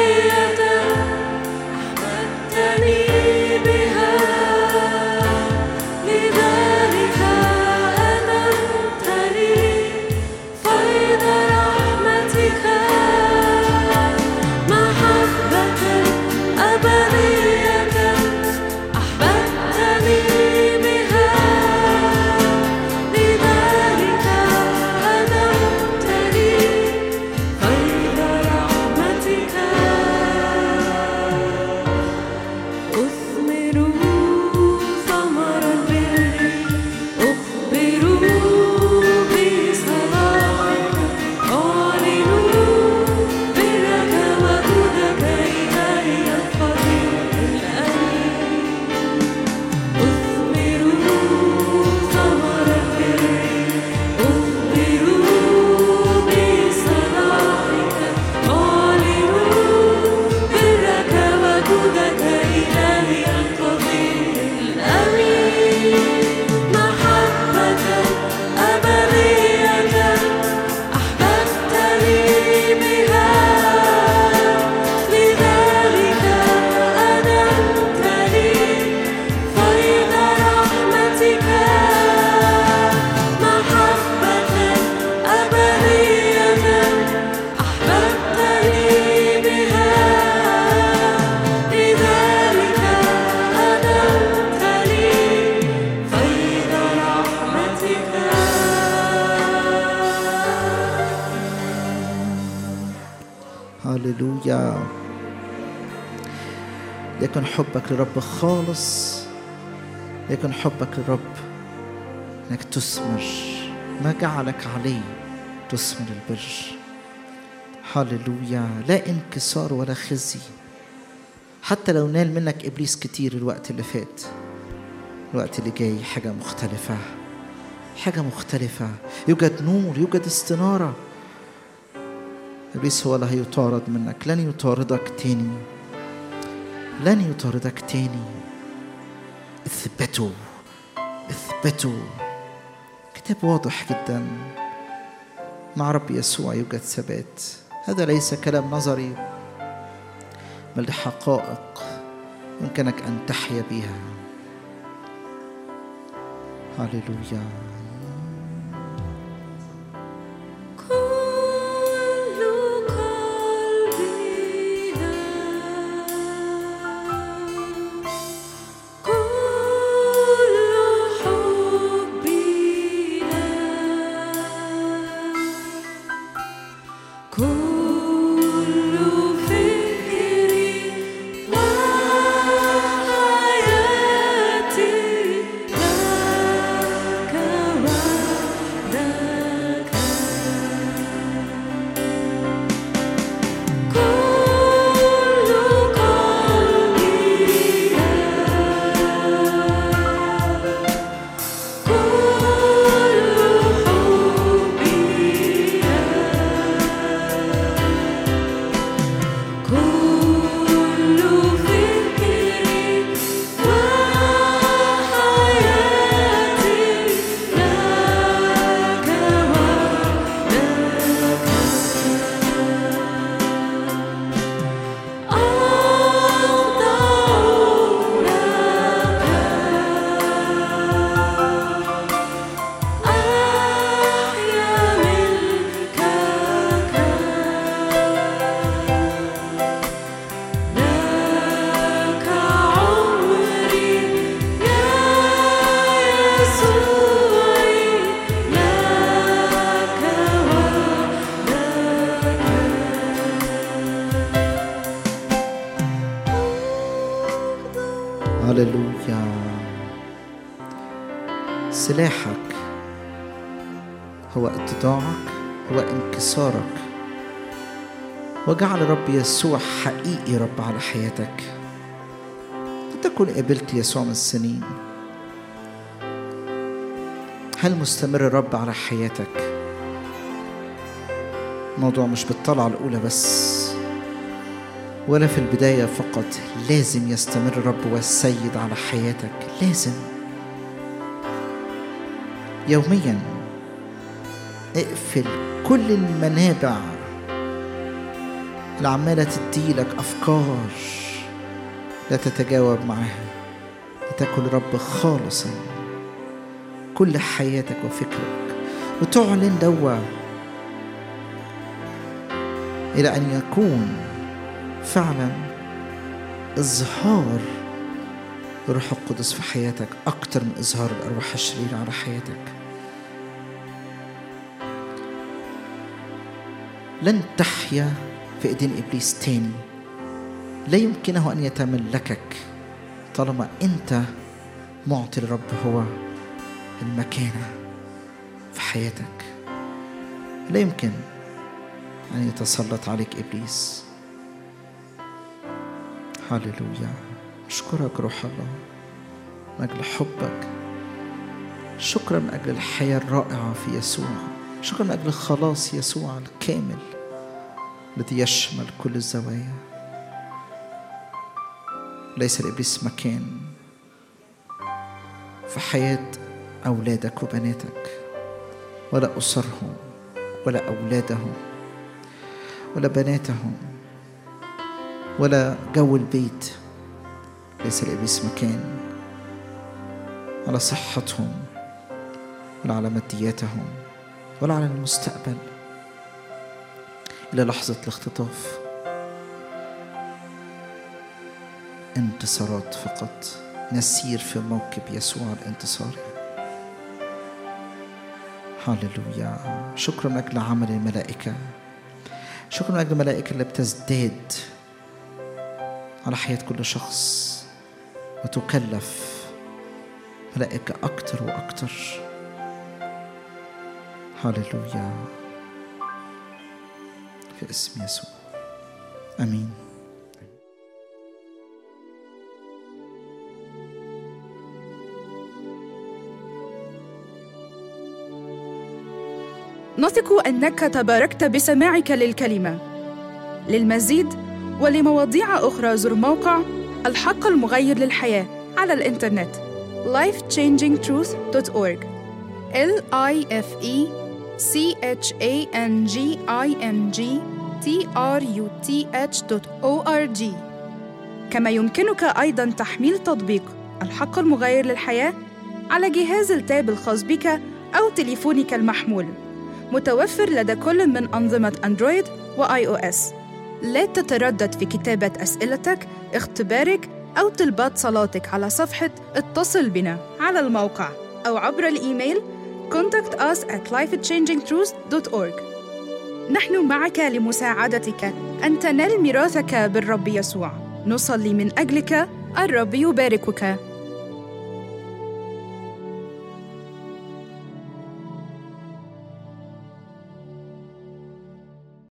هللويا ليكن حبك لرب خالص ليكن حبك للرب انك تثمر ما جعلك عليه تثمر البر هللويا لا انكسار ولا خزي حتى لو نال منك ابليس كتير الوقت اللي فات الوقت اللي جاي حاجه مختلفه حاجه مختلفه يوجد نور يوجد استناره ابليس هو اللي هيطارد منك لن يطاردك تاني لن يطاردك تاني اثبتوا اثبتوا كتاب واضح جدا مع رب يسوع يوجد ثبات هذا ليس كلام نظري بل حقائق يمكنك ان تحيا بها هللويا كل قلبنا كل حبنا كل فكري وحياتي لك وحدك كل قلبنا كل حبنا كل فكري وحياتي لك وحدك أخضع لك أحيا ملكك لك عمري يا يسوعي لك وحدك هللويا سلاحك هو اتضاعك هو انكسارك وجعل رب يسوع حقيقي رب على حياتك تكن قبلت يسوع من السنين هل مستمر الرب على حياتك الموضوع مش بالطلعة الأولى بس ولا في البداية فقط لازم يستمر الرب والسيد على حياتك لازم يوميا اقفل كل المنابع اللي عمالة تديلك أفكار لا تتجاوب معها لتكن رب خالصا كل حياتك وفكرك وتعلن دوا إلى أن يكون فعلا إظهار الروح القدس في حياتك أكتر من إظهار الأرواح الشريرة على حياتك لن تحيا في ايدين ابليس تاني لا يمكنه ان يتملكك طالما انت معطي للرب هو المكانه في حياتك لا يمكن ان يتسلط عليك ابليس هللويا اشكرك روح الله من اجل حبك شكرا من اجل الحياه الرائعه في يسوع شكرا من اجل خلاص يسوع الكامل الذي يشمل كل الزوايا ليس لابليس مكان في حياه اولادك وبناتك ولا اسرهم ولا اولادهم ولا بناتهم ولا جو البيت ليس لابليس مكان على صحتهم ولا على مادياتهم ولا على المستقبل إلى لحظة الاختطاف انتصارات فقط نسير في موكب يسوع الانتصاري هللويا شكرا من أجل عمل الملائكة شكرا من أجل الملائكة اللي بتزداد على حياة كل شخص وتكلف ملائكة أكتر وأكتر هللويا في اسم يسوع امين نثق انك تباركت بسماعك للكلمه للمزيد ولمواضيع اخرى زر موقع الحق المغير للحياه على الانترنت lifechangingtruth.org l i f e c h a n g i n g t r u t h.org كما يمكنك ايضا تحميل تطبيق الحق المغير للحياه على جهاز التاب الخاص بك او تليفونك المحمول متوفر لدى كل من أنظمة أندرويد وآي أو إس. لا تتردد في كتابة أسئلتك، اختبارك أو طلبات صلاتك على صفحة اتصل بنا على الموقع أو عبر الإيميل contact us at lifechangingtruth.org نحن معك لمساعدتك أن تنال ميراثك بالرب يسوع نصلي من أجلك الرب يباركك